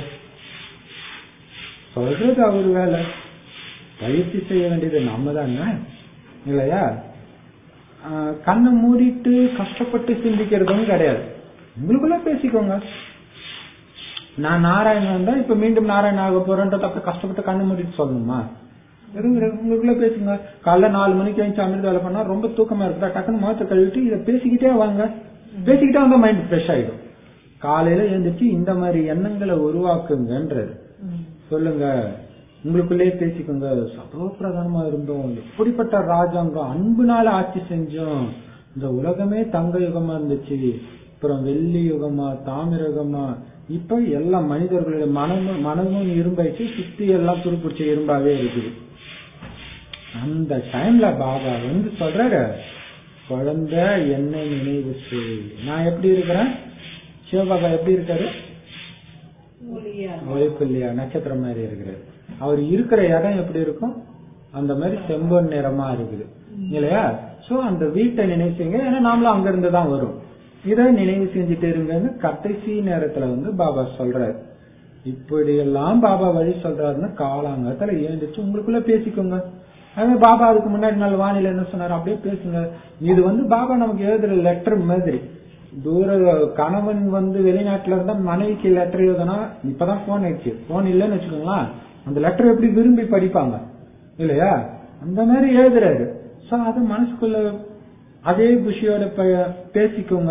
சொல்றது அவர் வேலை பயிற்சி செய்ய வேண்டியது நம்ம தானே இல்லையா ஆஹ் கண்ணை மூடிட்டு கஷ்டப்பட்டு சிந்திக்கிறதும் கிடையாது உங்களுக்குள்ள பேசிக்கோங்க நான் நாராயணன் தான் இப்ப மீண்டும் நாராயணன் ஆக போறேன்றத அப்ப கஷ்டப்பட்டு கண்ணு மூடிட்டு சொல்லணுமா இருங்க உங்களுக்குள்ள பேசுங்க காலைல நாலு மணிக்கு எழுந்து அமிர்த வேலை பண்ணா ரொம்ப தூக்கமா இருக்குதா டக்குன்னு முகத்தை கழுவிட்டு இதை பேசிக்கிட்டே வாங்க பேசிக்கிட்டே வந்தா மைண்ட் ஃப்ரெஷ் ஆயிடும் காலையில எழுந்திரிச்சு இந்த மாதிரி எண்ணங்களை உருவாக்குங்கன்றது சொல்லுங்க உங்களுக்குள்ளே பேசிக்கோங்க சதோ பிரதானமா இருந்தோம் எப்படிப்பட்ட ராஜாங்கம் அன்புனால ஆட்சி செஞ்சோம் இந்த உலகமே தங்க யுகமா இருந்துச்சு அப்புறம் வெள்ளி யுகமா தாமிர யுகமா இப்ப எல்லா மனிதர்களுடைய மனமும் மனமும் இரும்பாயிச்சு சுத்தி எல்லாம் துருப்பிடிச்ச இரும்பாவே இருக்குது அந்த டைம்ல பாபா வந்து சொல்றாரு குழந்தை என்னை நினைவு செய் நான் எப்படி இருக்கிறேன் சிவபாபா எப்படி இருக்காரு ஒழிப்பு இல்லையா நட்சத்திரம் மாதிரி இருக்கிறாரு அவர் இருக்கிற இடம் எப்படி இருக்கும் அந்த மாதிரி செம்பொன் நிறமா இருக்குது இல்லையா சோ அந்த வீட்டை நினைவு செய்யுங்க ஏன்னா நாமளும் அங்க இருந்து தான் வரும் இதை நினைவு செஞ்சுட்டு இருங்கன்னு கடைசி நேரத்துல வந்து பாபா சொல்றாரு இப்படி எல்லாம் பாபா வழி சொல்றாருன்னு காலாங்கத்துல ஏந்திச்சு உங்களுக்குள்ள பேசிக்கோங்க அதே பாபா அதுக்கு முன்னாடி நாள் வானிலை என்ன சொன்னாரு அப்படியே பேசுங்க இது வந்து பாபா நமக்கு எழுதுற லெட்டர் மாதிரி தூர கணவன் வந்து வெளிநாட்டுல இருந்தா மனைவிக்கு லெட்டர் எழுதுனா இப்பதான் போன் ஆயிடுச்சு போன் இல்லைன்னு வச்சுக்கோங்களேன் அந்த லெட்டர் எப்படி விரும்பி படிப்பாங்க இல்லையா அந்த மாதிரி எழுதுறாரு சோ அது மனசுக்குள்ள அதே குஷியோட பேசிக்கோங்க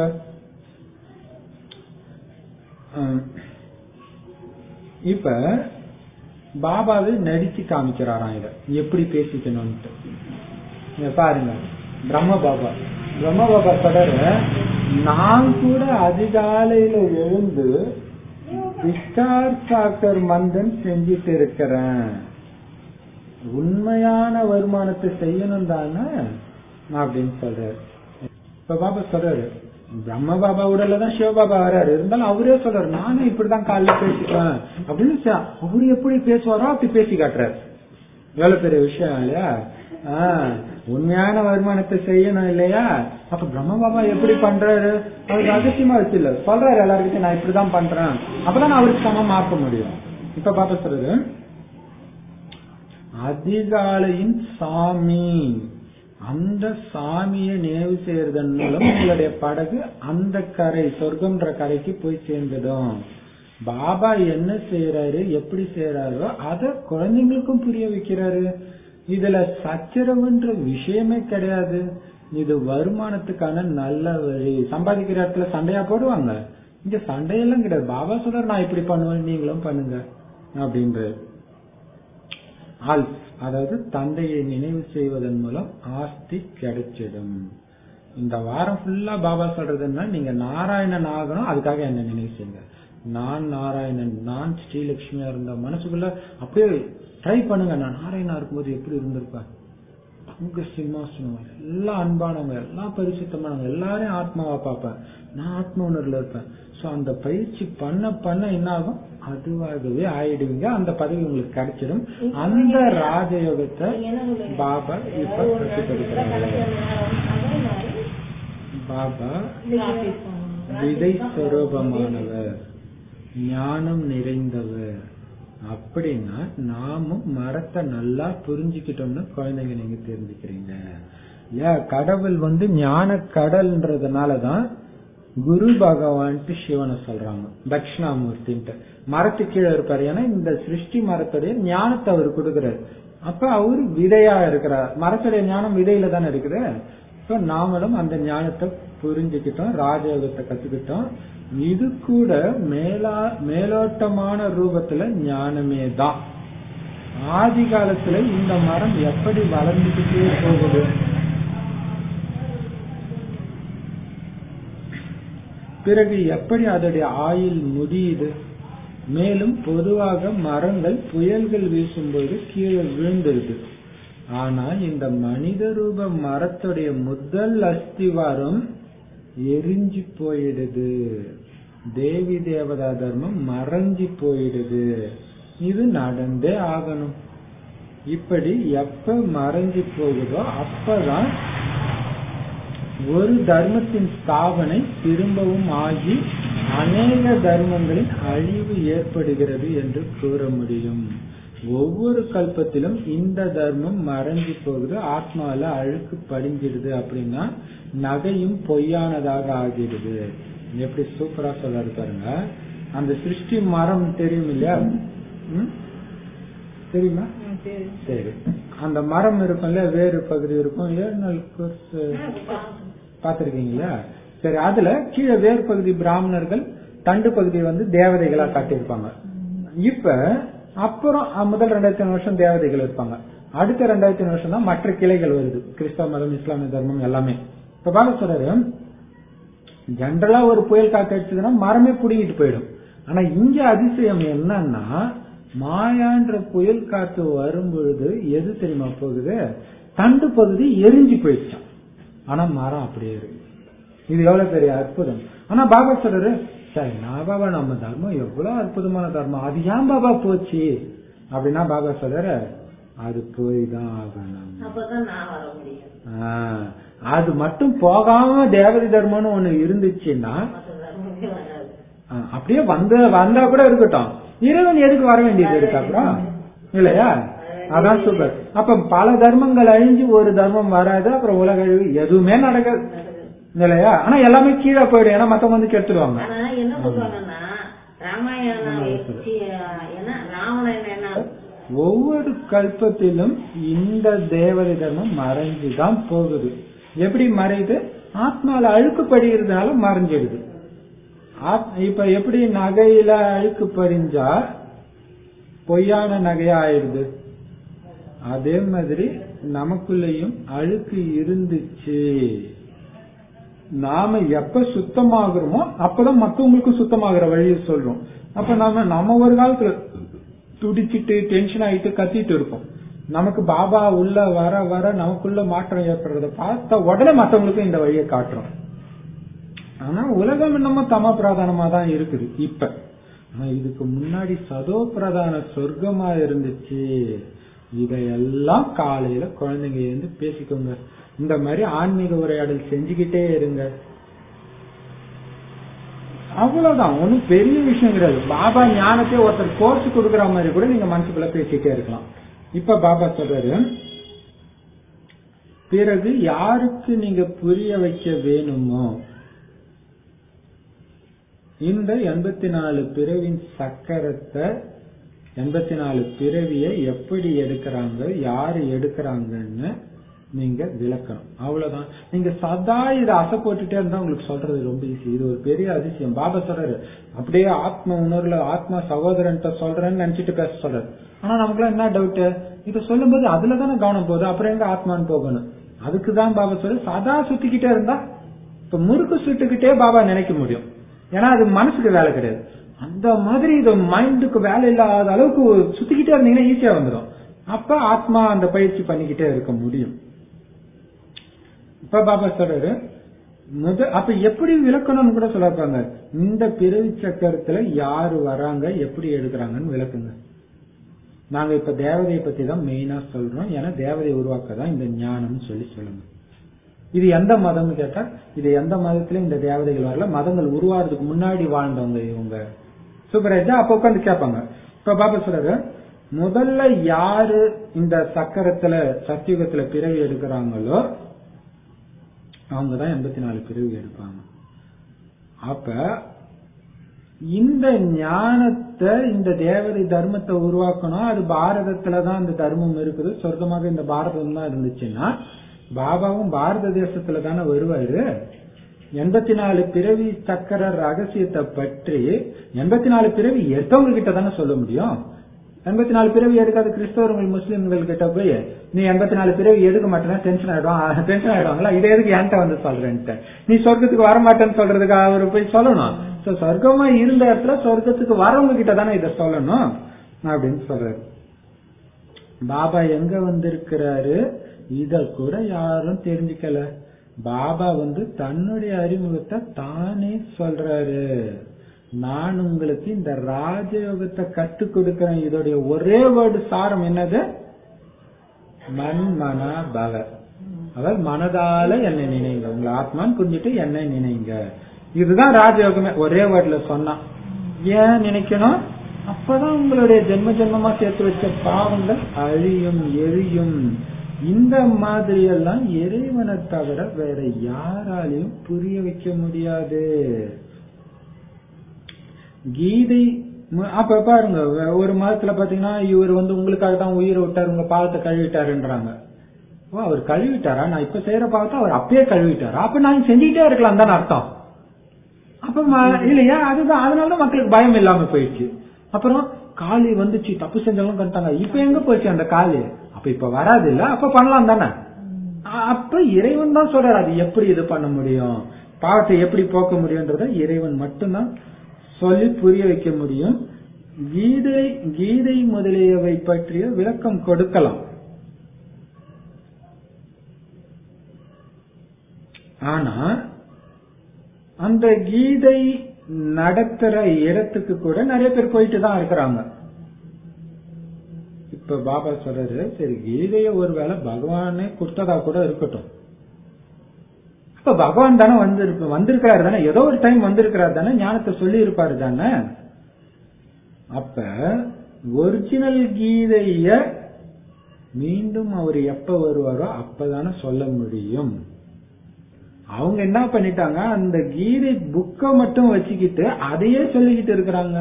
இப்ப பாபாவே நடிச்சு காமிக்கிறாராம் இத எப்படி பேசிக்கணும்ட்டு இங்க பாருங்க பிரம்ம பாபா பிரம்ம பாபா தொடர நான் கூட அதிகாலையில எழுந்து விஸ்டார் சாக்கர் மந்தன் செஞ்சிட்டு இருக்கிறேன் உண்மையான வருமானத்தை செய்யணும் தானே அப்படின்னு சொல்றாரு இப்ப பாபா சொல்றாரு பிரம்ம பாபா உடல்ல தான் சிவபாபா வர்றாரு இருந்தாலும் அவரே சொல்றாரு நானும் இப்படிதான் காலைல பேசிக்குவேன் அப்படின்னு அவரு எப்படி பேசுவாரோ அப்படி பேசி காட்டுறாரு எவ்வளவு பெரிய விஷயம் இல்லையா ஆஹ் உண்மையான வருமானத்தை செய்யணும் இல்லையா அப்ப பிரம்ம பாபா எப்படி பண்றாரு அவருக்கு அதிசயமா வச்சு இல்ல சொல்றாரு எல்லாருக்கிட்டையும் நான் இப்படிதான் பண்றேன் அப்பதான் அவருக்கு சமம் ஆக்க முடியும் இப்ப பாப்பா சொல்றது அதிகாலையின் சாமி அந்த சாமியை நினைவு செய்யறதன் மூலம் உங்களுடைய படகு அந்த கரை சொர்க்கம்ன்ற கரைக்கு போய் சேர்ந்துடும் பாபா என்ன செய்யறாரு எப்படி செய்யறாரோ அத குழந்தைங்களுக்கும் புரிய வைக்கிறாரு இதுல சச்சரவுன்ற விஷயமே கிடையாது இது வருமானத்துக்கான நல்ல வழி சம்பாதிக்கிற இடத்துல சண்டையா போடுவாங்க இங்க சண்டையெல்லாம் கிடையாது பாபா சொல்ற நான் இப்படி பண்ணுவேன் நீங்களும் பண்ணுங்க அப்படின்றது ஆல் அதாவது தந்தையை நினைவு செய்வதன் மூலம் ஆஸ்தி கிடைச்சிடும் இந்த வாரம் ஃபுல்லா பாபா சொல்றதுன்னா நீங்க நாராயணன் ஆகணும் அதுக்காக என்ன நினைவு செய்யுங்க நான் நாராயணன் நான் ஸ்ரீலட்சுமியா இருந்தா மனசுக்குள்ள அப்படியே ட்ரை பண்ணுங்க நான் நாராயணா இருக்கும்போது எப்படி இருந்திருப்பேன் அங்க சிம்மாசனம் எல்லாம் அன்பானவங்க எல்லாம் பரிசுத்தமானவங்க எல்லாரையும் ஆத்மாவா பார்ப்பேன் நான் ஆத்ம உணர்வுல இருப்பேன் சோ அந்த பயிற்சி பண்ண பண்ண என்ன ஆகும் அதுவாகவே ஆயிடுவீங்க அந்த பதவி உங்களுக்கு கிடைச்சிடும் அந்த ராஜயோகத்தை பாபா இப்ப கற்றுக் பாபா விதை ஸ்வரூபமானவர் ஞானம் நிறைந்தவர் அப்படின்னா நாமும் மரத்தை நல்லா புரிஞ்சுக்கிட்டோம்னு குழந்தைங்க நீங்க தெரிஞ்சுக்கிறீங்க ஏன் கடவுள் வந்து ஞான கடல்ன்றதுனாலதான் குரு பகவான்ட்டு சிவனை சொல்றாங்க தட்சிணாமூர்த்தின்ட்டு மரத்து கீழே இருப்பாரு ஏன்னா இந்த சிருஷ்டி மரத்துடைய ஞானத்தை அவர் கொடுக்கிறார் அப்ப அவர் விதையா இருக்கிறார் மரத்துடைய ஞானம் விதையில தானே இருக்குது இப்ப நாமளும் அந்த ஞானத்தை புரிஞ்சுக்கிட்டோம் ராஜயோகத்தை கத்துக்கிட்டோம் இது கூட மேலா மேலோட்டமான ரூபத்துல ஞானமே தான் ஆதி காலத்துல இந்த மரம் எப்படி வளர்ந்துகிட்டே போகுது பிறகு எப்படி அதோடைய ஆயுள் முடியுது மேலும் பொதுவாக மரங்கள் புயல்கள் வீசும்போது கீழே விழுந்துருது ஆனா இந்த மனித ரூப மரத்துடைய முதல் அஸ்திவாரம் எரிஞ்சு போயிடுது தேவி தேவதா தர்மம் மறைஞ்சு போயிடுது இது நடந்தே ஆகணும் இப்படி எப்ப மறைஞ்சு போகுதோ அப்பதான் ஒரு தர்மத்தின் ஸ்தாபனை திரும்பவும் ஆகி அநேக தர்மங்களின் அழிவு ஏற்படுகிறது என்று கூற முடியும் ஒவ்வொரு கல்பத்திலும் இந்த தர்மம் மறைஞ்சு போகுது ஆத்மால அழுக்கு படிஞ்சிடுது அப்படின்னா நகையும் பொய்யானதாக ஆகிடுது எப்படி சூப்பரா சொல்றாரு பாருங்க அந்த சிருஷ்டி மரம் தெரியும் இல்லையா ம்? தெரியுமா சரி அந்த மரம் இருக்கும்ல வேறு பகுதி இருக்கும் ஏழு நாள் கோர்ஸ் பாத்திருக்கீங்களா சரி அதுல கீழே வேறு பகுதி பிராமணர்கள் தண்டு பகுதியை வந்து தேவதைகளா காட்டியிருப்பாங்க இப்ப அப்புறம் அஹ், முதல் ரெண்டாயிரத்தி ஐநூறு வருஷம் தேவதைகள் இருப்பாங்க அடுத்த ரெண்டாயிரத்தி ஐநூறு வருஷம் தான் மற்ற கிளைகள் வருது கிறிஸ்தவ மதம் இஸ்லாமிய தர்மம் எல்லாமே இப்ப பாக்க சொல்றாரு ஜென்ரலா ஒரு புயல் காத்து அடிச்சதுன்னா மரமே புடுங்கிட்டு போயிடும் ஆனா இங்க அதிசயம் என்னன்னா மாயான்ற புயல் காத்து வரும் பொழுது எது தெரியுமா போகுது தண்டு பகுதி எரிஞ்சு போயிடுச்சான் ஆனா மரம் அப்படியே இருக்கு இது எவ்வளவு பெரிய அற்புதம் ஆனா பாபா சொல்றாரு சரி நான் பாபா நம்ம தர்மம் எவ்வளவு அற்புதமான தர்மம் அது ஏன் பாபா போச்சு அப்படின்னா பாபா சொல்றாரு அது போய் தான் ஆகணும் அப்பதான் நான் வர முடியும் ஆஹ், அது மட்டும் போகாம தேவதை தர்மம்னு ஒண்ணு இருந்துச்சுன்னா மற்ற தர்மமே வராது ஆஹ், அப்படியே வந்த வந்தா கூட இருக்கட்டும் இறைவன் எதுக்கு வர வேண்டியது இருக்கு அப்புறம் இல்லையா அதான் சூப்பர் அப்ப பல தர்மங்கள் அழிஞ்சு ஒரு தர்மம் வராது அப்புறம் உலக அழிவு எதுவுமே நடக்காது இல்லையா ஆனா எல்லாமே கீழே போயிடும் ஏன்னா மத்தவங்க வந்து கெடுத்துடுவாங்க ஆனா என்ன சொல்றாங்கன்னா ராமாயணம் சி- என்ன ராவணன் என்ன ஒவ்வொரு கல்பத்திலும் இந்த தேவதை தர்மம் மறைஞ்சுதான் போகுது எப்படி மறையுது ஆத்மால அழுக்கு படிகிறதுனால மறைஞ்சிடுது ஆத்- இப்ப எப்படி நகையில அழுக்கு படிஞ்சா பொய்யான நகையா ஆயிடுது அதே மாதிரி நமக்குள்ளேயும் அழுக்கு இருந்துச்சு நாம எப்ப சுத்தமாகிறோமோ அப்பதான் மத்தவங்களுக்கும் சுத்தமாகிற வழியை சொல்றோம் அப்ப நாம நம்ம ஒரு காலத்துல துடிச்சிட்டு டென்ஷன் ஆயிட்டு கத்திட்டு இருப்போம் நமக்கு பாபா உள்ள வர வர நமக்குள்ள மாற்றம் ஏற்படுறத பார்த்தா உடனே மத்தவங்களுக்கும் இந்த வழியை காட்டுறோம் ஆனா உலகம் என்னமோ தம பிரதானமா தான் இருக்குது இப்ப ஆனா இதுக்கு முன்னாடி சதோ பிரதான சொர்க்கமா இருந்துச்சு இதையெல்லாம் காலையில குழந்தைங்க இருந்து பேசிக்கோங்க இந்த மாதிரி ஆன்மீக உரையாடல் செஞ்சுக்கிட்டே இருங்க அவ்வளவுதான் ஒண்ணும் பெரிய விஷயம் கிடையாது பாபா ஞானத்தை ஒருத்தர் கோர்ஸ் கொடுக்கற மாதிரி கூட நீங்க மனசுக்குள்ள பேசிட்டே இருக்கலாம் இப்ப பாபா சொல்றாரு பிறகு யாருக்கு நீங்க புரிய வைக்க வேணுமோ இந்த எண்பத்தி நாலு பிறவின் சக்கரத்தை எண்பத்தி நாலு பிறவியை எப்படி எடுக்கிறாங்க யாரு எடுக்கிறாங்கன்னு நீங்க விளக்கணும் அவ்வளவுதான் நீங்க சதா இதை அசை போட்டுட்டே இருந்தா உங்களுக்கு சொல்றது ரொம்ப ஈஸி இது ஒரு பெரிய அதிசயம் பாபா சொல்றாரு அப்படியே ஆத்ம உணர்வுல ஆத்மா சகோதரன்ட்ட சொல்றேன்னு நினைச்சிட்டு பேச சொல்றாரு ஆனா நமக்குலாம் என்ன டவுட் இத சொல்லும்போது அதுல தானே கவனம் போகுது அப்புறம் எங்க ஆத்மான்னு போகணும் அதுக்குதான் பாபா சொல்ற சதா சுத்திக்கிட்டே இருந்தா இப்ப முறுக்கு சுட்டுக்கிட்டே பாபா நினைக்க முடியும் ஏன்னா அது மனசுக்கு வேலை கிடையாது அந்த மாதிரி இது மைண்டுக்கு வேலை இல்லாத அளவுக்கு சுத்திக்கிட்டே இருந்தீங்கன்னா ஈஸியா வந்துடும் அப்ப ஆத்மா அந்த பயிற்சி பண்ணிக்கிட்டே இருக்க முடியும் இப்ப பாபா சொல்றாரு முத அப்ப எப்படி விளக்கணும்னு கூட சொல்லிருப்பாங்க இந்த பிறவி சக்கரத்துல யாரு வராங்க எப்படி எடுக்கிறாங்கன்னு விளக்குங்க நாங்க இப்ப தேவதையை பத்தி தான் மெயினா சொல்றோம் ஏன்னா தேவதையை உருவாக்க தான் இந்த ஞானம்னு சொல்லி சொல்லுங்க இது எந்த மதம்னு கேட்டா இது எந்த மதத்திலயும் இந்த தேவதைகள் வரல மதங்கள் உருவாறதுக்கு முன்னாடி வாழ்ந்தவங்க இவங்க சூப்பராஜா அப்ப உட்காந்து கேட்பாங்க இப்ப பாபா சொல்றாரு முதல்ல யாரு இந்த சக்கரத்துல சத்தியுகத்துல பிறவி எடுக்கிறாங்களோ அவங்கதான் எண்பத்தி நாலு பிறவி எடுப்பாங்க அப்ப இந்த ஞானத்தை இந்த தேவதை தர்மத்தை உருவாக்கணும் அது பாரதத்துலதான் அந்த தர்மம் இருக்குது சொர்க்கமாக இந்த பாரதம் தான் இருந்துச்சுன்னா பாபாவும் பாரத தேசத்துல தானே வருவாரு எண்பத்தி நாலு பிறவி சக்கர ரகசியத்தை பற்றி எண்பத்தி நாலு பிறவி எடுத்தவங்க கிட்ட தானே சொல்ல முடியும் எண்பத்தி நாலு பிறவி எடுக்காத கிறிஸ்தவர்கள் முஸ்லிம்கள் கிட்ட போய் நீ எண்பத்தி நாலு பிறவி எடுக்க மாட்டேன்னா டென்ஷன் ஆயிடும் டென்ஷன் ஆயிடுவாங்களா இதை எதுக்கு என்கிட்ட வந்து சொல்றேன்ட்டு நீ சொர்க்கத்துக்கு வர மாட்டேன்னு சொல்றதுக்கு அவர் போய் சொல்லணும் சோ சொர்க்கமா இருந்த இடத்துல சொர்க்கத்துக்கு வரவங்க கிட்ட தானே இதை சொல்லணும் அப்படின்னு சொல்றாரு பாபா எங்க வந்திருக்கிறாரு இத கூட யாரும் தெரிஞ்சுக்கல பாபா வந்து தன்னுடைய அறிமுகத்தை தானே சொல்றாரு நான் உங்களுக்கு இந்த ராஜயோகத்தை கத்து கொடுக்கிறேன் இதோடைய ஒரே வேர்டு சாரம் என்னது மன் மன பவ அதாவது மனதால என்னை நினைங்க உங்களை ஆத்மான்னு புரிஞ்சுட்டு என்னை நினைங்க இதுதான் ராஜயோகமே ஒரே வேர்ட்ல சொன்னா ஏன் நினைக்கணும் அப்பதான் உங்களுடைய ஜென்ம ஜென்மமா சேர்த்து வச்ச பாவங்கள் அழியும் எரியும் இந்த மாதிரி எல்லாம் இறைவனை தவிர வேற யாராலையும் புரிய வைக்க முடியாது கீதை ம- அப்ப பாருங்க ஒரு மதத்துல பாத்தீங்கன்னா இவர் வந்து உங்களுக்காக தான் உயிரை விட்டாரு உங்க பாவத்தை கழுவிட்டாருன்றாங்க ஓ அவர் கழுவிட்டாரா நான் இப்ப செய்யற பாவத்தை அவர் அப்பயே கழுவிட்டாரா அப்ப நான் செஞ்சுக்கிட்டே இருக்கலாம் தானே அர்த்தம் அப்ப ம- இல்லையா அதுதான் அதனாலதான் மக்களுக்கு பயம் இல்லாம போயிடுச்சு அப்புறம் காளி வந்துச்சு தப்பு செஞ்சவங்க கண்டாங்க இப்ப எங்க போச்சு அந்த காளி அப்ப இப்ப வராது இல்ல அப்ப பண்ணலாம் தானே அ- அப்ப இறைவன் தான் சொல்றாரு அது எப்படி இது பண்ண முடியும் பாவத்தை எப்படி போக்க முடியும்ன்றத இறைவன் மட்டும்தான் சொல்லி புரிய வைக்க முடியும் கீதை கீதை முதலியவை பற்றிய விளக்கம் கொடுக்கலாம் ஆனா அந்த கீதை நடத்துற இடத்துக்கு கூட நிறைய பேர் போயிட்டு தான் இருக்கிறாங்க இப்ப பாபா சொல்றாரு சரி கீதைய ஒருவேளை பகவானே கொடுத்ததா கூட இருக்கட்டும் இப்ப பகவான் தானே வந்திருப்ப வந்திருக்கிறாரு தானே ஏதோ ஒரு டைம் வந்திருக்கிறாரு தானே ஞானத்தை சொல்லி இருப்பாரு தானே அப்ப ஒரிஜினல் கீதைய மீண்டும் அவர் எப்ப வருவாரோ அப்பதானே சொல்ல முடியும் அவங்க என்ன பண்ணிட்டாங்க அந்த கீதை புக்க மட்டும் வச்சுக்கிட்டு அதையே சொல்லிக்கிட்டு இருக்கிறாங்க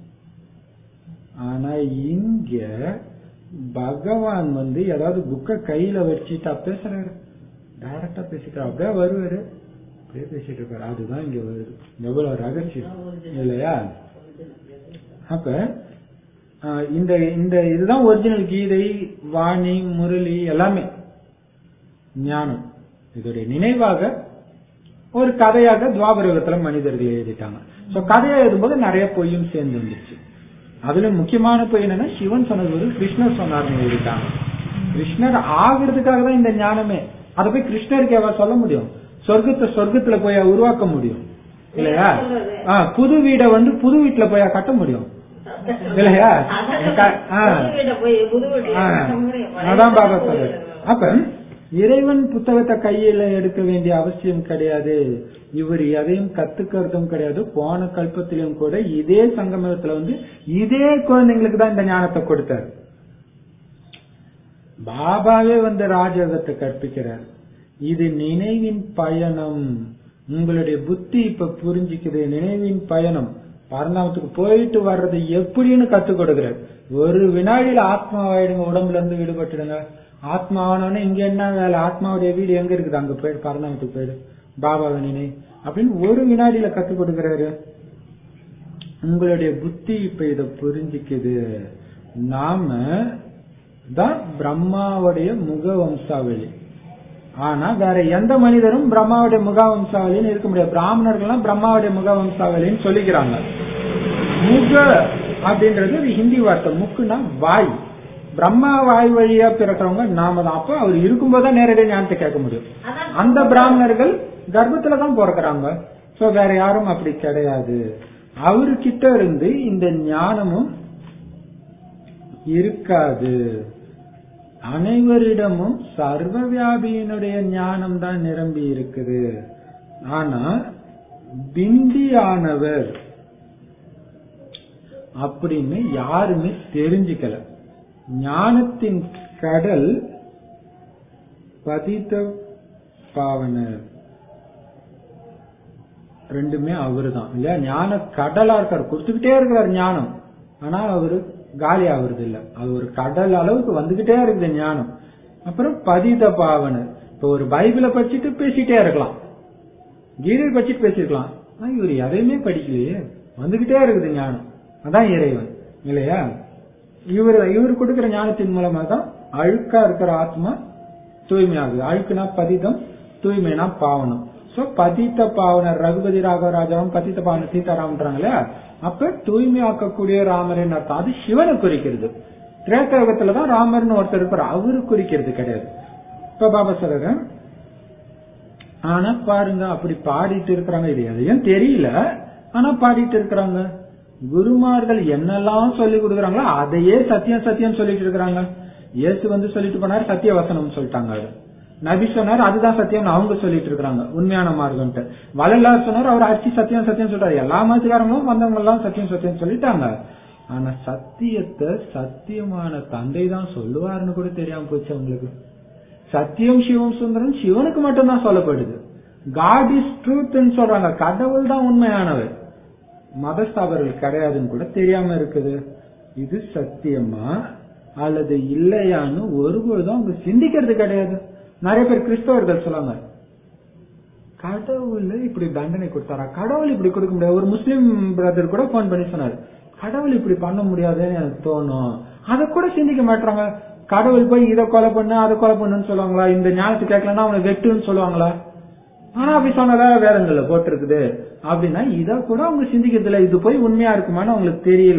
ஆனா இங்க பகவான் வந்து ஏதாவது புக்க கையில வச்சுட்டா பேசுறாரு டைரக்டா பேசிட்டு அப்படியே வருவாரு அப்படியே பேசிட்டு இருப்பாரு அதுதான் இங்க வருது எவ்வளவு ரகசியம் இல்லையா அப்ப ஆஹ், இந்த இந்த இதுதான் ஒரிஜினல் கீதை வாணி முரளி எல்லாமே ஞானம் இதோடைய நினைவாக ஒரு கதையாக துவாபரகத்துல மனிதர்கள் எழுதிட்டாங்க சோ கதையா எழுதும்போது நிறைய பொய்யும் சேர்ந்து வந்துச்சு அதுல முக்கியமான பொய் என்னன்னா சிவன் சொன்னது வந்து கிருஷ்ணர் சொன்னார்னு எழுதிட்டாங்க கிருஷ்ணர் ஆகிறதுக்காக தான் இந்த ஞானமே அதை போய் கிருஷ்ணருக்கு எவ்வளவு சொல்ல முடியும் சொர்க்கத்தை சொர்க்கத்துல போய் உருவாக்க முடியும் இல்லையா ஆ, புது வீடை வந்து புது வீட்டுல போய் கட்ட முடியும் இல்லையா க- ஆ. புது வீட்டை போய் புது வீட்டுல ஆ, கட்ட முடியும். அதான் பாபா சொல்றாரு அப்ப இறைவன் புத்தகத்தை கையில எடுக்க வேண்டிய அவசியம் கிடையாது இவர் எதையும் கத்துக்கிறதும் கிடையாது போன கல்பத்திலும் கூட இதே சங்கமத்துல வந்து இதே குழந்தைங்களுக்கு தான் இந்த ஞானத்தை கொடுத்தார் பாபாவே வந்து ராஜயோகத்தை கற்பிக்கிறார் இது நினைவின் பயணம் உங்களுடைய புத்தி இப்ப புரிஞ்சுக்குது நினைவின் பயணம் பரந்தாமத்துக்கு போயிட்டு வர்றது எப்படின்னு கத்துக் கொடுக்கிறார் ஒரு வினாடியில ஆத்மாவாயிடுங்க உடம்புல இருந்து விடுபட்டுடுங்க ஆத்மா ஆனோடனே இங்க என்ன வேலை ஆத்மாவுடைய வீடு எங்க இருக்குது அங்க போயிடு பரந்தாமத்துக்கு போயிடு பாபாவை நினை அப்படின்னு ஒரு வினாடியில கத்துக் கொடுக்கிறாரு உங்களுடைய புத்தி இப்ப இத புரிஞ்சுக்குது நாம தான் பிரம்மாவுடைய முக வம்சாவளி ஆனா வேற எந்த மனிதரும் பிரம்மாவுடைய முக வம்சாவளின்னு இருக்க முடியாது பிராமணர்கள்லாம் பிரம்மாவுடைய முக வம்சாவளின்னு சொல்லிக்கிறாங்க முக அப்படின்றது ஒரு ஹிந்தி வார்த்தை முக்குனா வாய் பிரம்மா வாய் வழியா பிறக்கிறவங்க நாம தான் அப்போ அவர் இருக்கும்போது தான் நேரடியாக ஞானத்தை கேட்க முடியும் அதான் அந்த பிராமணர்கள் கர்ப்பத்துல தான் பிறக்கிறாங்க சோ வேற யாரும் அப்படி கிடையாது அவர்கிட்ட இருந்து இந்த ஞானமும் இருக்காது அனைவரிடமும் சர்வ வியாபியினுடைய ஞானம் தான் நிரம்பி இருக்குது ஆனா பிண்டியானவர் அப்படின்னு யாருமே தெரிஞ்சுக்கல ஞானத்தின் கடல் பதித்த பாவனர் ரெண்டுமே அவரு தான் இல்லையா ஞான கடலா இருக்காரு கொடுத்துக்கிட்டே இருக்கிறார் ஞானம் ஆனா அவரு காலி ஆகுறது இல்ல அது ஒரு கடல் அளவுக்கு வந்துகிட்டே இருக்குது ஞானம் அப்புறம் பதித பாவனர் இப்ப ஒரு பைபிளை படிச்சுட்டு பேசிட்டே இருக்கலாம் கீதை படிச்சுட்டு பேசிருக்கலாம் ஆனா இவர் எதையுமே படிக்கலையே வந்துகிட்டே இருக்குது ஞானம் அதான் இறைவன் இல்லையா இவர் இவர் கொடுக்கிற ஞானத்தின் மூலமா தான் அழுக்கா இருக்கிற ஆத்மா தூய்மையாகுது அழுக்குனா பதிதம் தூய்மைனா பாவனம் சோ பதித்த பாவனர் ரகுபதி ராகவராஜாவும் பதித்த பாவனர் சீதாராமன்றாங்க இல்லையா அப்ப தூய்மையாக்கக்கூடிய ராமரின் அர்த்தம் அது சிவனை குறிக்கிறது திரேத்தயுகத்துல தான் ராமர்னு ஒருத்தர் இருப்பார் அவரு குறிக்கிறது கிடையாது இப்ப பாபா சொல்றேன் ஆனா பாருங்க அப்படி பாடிட்டு இருக்கிறாங்க இது எதையும் தெரியல ஆனா பாடிட்டு இருக்கிறாங்க குருமார்கள் என்னெல்லாம் சொல்லி கொடுக்குறாங்களோ அதையே சத்தியம் சத்தியம் சொல்லிட்டு இருக்கிறாங்க இயேசு வந்து சொல்லிட்டு போனார் சத்திய வசனம் சொல்லிட்டாங்க அது நபி சொன்னார் அதுதான் சத்தியம் அவங்க சொல்லிட்டு இருக்காங்க உண்மையான மார்க்கம்ட்டு வள்ளலார் சொன்னார் அவர் அடிச்சு சத்தியம் சத்தியம் சொல்றாரு எல்லா மதத்துக்காரங்களும் வந்தவங்க எல்லாம் சத்தியம் சத்தியம் சொல்லிட்டாங்க ஆனா சத்தியத்தை சத்தியமான தந்தை தான் சொல்லுவாருன்னு கூட தெரியாம போச்சு அவங்களுக்கு சத்தியம் சிவம் சுந்தரம் சிவனுக்கு மட்டும்தான் சொல்லப்படுது காட் இஸ் ட்ரூத்னு சொல்றாங்க கடவுள் தான் உண்மையானவர் மதஸ்தாபர்கள் கிடையாதுன்னு கூட தெரியாம இருக்குது இது சத்தியமா அல்லது இல்லையான்னு ஒருபொழுதும் அவங்க சிந்திக்கிறது கிடையாது நிறைய பேர் கிறிஸ்தவர்கள் சொல்லுவாங்க கடவுள் இப்படி தண்டனை கொடுத்தாரா கடவுள் இப்படி கொடுக்க முடியாது ஒரு முஸ்லீம் பிரதர் கூட போன் பண்ணி சொன்னாரு கடவுள் இப்படி பண்ண முடியாதுன்னு எனக்கு தோணும் அதை கூட சிந்திக்க மாட்டாங்க கடவுள் போய் இதை கொலை பண்ணு அதை கொலை பண்ணுன்னு சொல்லுவாங்களா இந்த ஞானத்தை கேட்கலன்னா அவனை வெட்டுன்னு சொல்லுவாங்களா ஆனா அப்படி சொன்னதா வேதங்கள்ல போட்டிருக்குது அப்படின்னா இத கூட அவங்க சிந்திக்கிறது இல்ல இது போய் உண்மையா இருக்குமான்னு அவங்களுக்கு தெரியல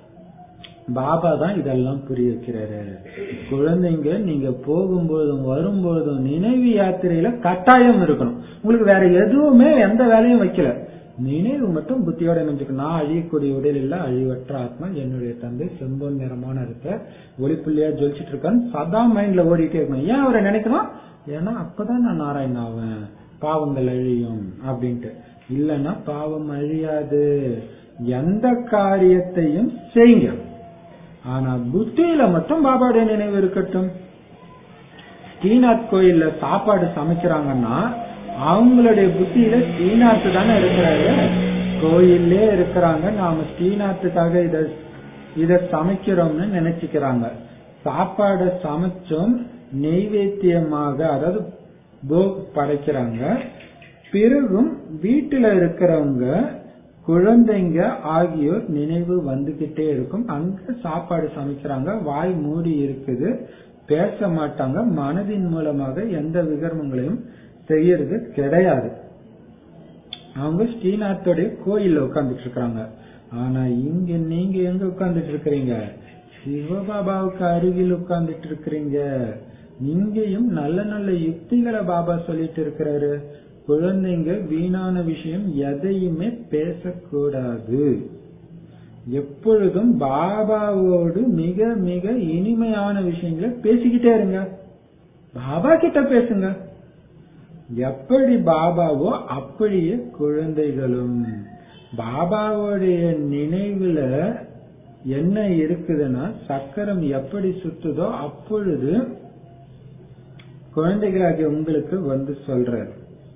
பாபா தான் இதெல்லாம் புரிய வைக்கிறாரு குழந்தைங்க நீங்க போகும்போதும் வரும்போதும் நினைவு யாத்திரையில கட்டாயம் இருக்கணும் உங்களுக்கு வேற எதுவுமே எந்த வேலையும் வைக்கல நினைவு மட்டும் புத்தியோட நினைச்சுக்கணும் நான் அழியக்கூடிய உடல் இல்ல அழிவற்ற ஆத்மா என்னுடைய தந்தை செம்பொன் நிறமான இருக்க ஒளிப்புள்ளியா ஜொலிச்சிட்டு இருக்கான்னு சதா மைண்ட்ல ஓடிட்டே இருக்கணும் ஏன் அவரை நினைக்கணும் ஏன்னா அப்பதான் நான் நாராயண் ஆவேன் பாவங்கள் அழியும் அப்படின்ட்டு இல்லைன்னா பாவம் அழியாது எந்த காரியத்தையும் செய்யுங்க ஆனா புத்தியில மட்டும் பாபாவுடைய நினைவு இருக்கட்டும் ஸ்ரீநாத் கோயில்ல சாப்பாடு சமைக்கிறாங்கன்னா அவங்களுடைய புத்தியில ஸ்ரீநாத் தானே இருக்கிறாரு கோயில்லே இருக்கிறாங்க நாம ஸ்ரீநாத்துக்காக இத இத சமைக்கிறோம்னு நினைச்சுக்கிறாங்க சாப்பாடை சமைச்சோம் நெய்வேத்தியமாக அதாவது போக் படைக்கிறாங்க பிறகும் வீட்டுல இருக்கிறவங்க குழந்தைங்க ஆகியோர் நினைவு வந்துகிட்டே இருக்கும் அங்க சாப்பாடு சமைக்கிறாங்க வாய் மூடி இருக்குது பேச மாட்டாங்க மனதின் மூலமாக எந்த விகர்மங்களையும் செய்யறது கிடையாது அவங்க ஸ்ரீநாத்தோடைய கோயில்ல உட்கார்ந்துட்டு இருக்காங்க ஆனா இங்க நீங்க எங்க உட்கார்ந்துட்டு இருக்கிறீங்க சிவபாபாவுக்கு அருகில் உட்கார்ந்துட்டு இருக்கிறீங்க இங்கேயும் நல்ல நல்ல யுக்திகளை பாபா சொல்லிட்டு இருக்கிறாரு குழந்தைங்க வீணான விஷயம் எதையுமே பேசக்கூடாது எப்பொழுதும் பாபாவோடு மிக மிக இனிமையான விஷயங்களை பேசிக்கிட்டே இருங்க பாபா கிட்ட பேசுங்க எப்படி பாபாவோ அப்படியே குழந்தைகளும் பாபாவோடைய நினைவுல என்ன இருக்குதுன்னா சக்கரம் எப்படி சுத்துதோ அப்பொழுது குழந்தைகளாகிய உங்களுக்கு வந்து சொல்றாரு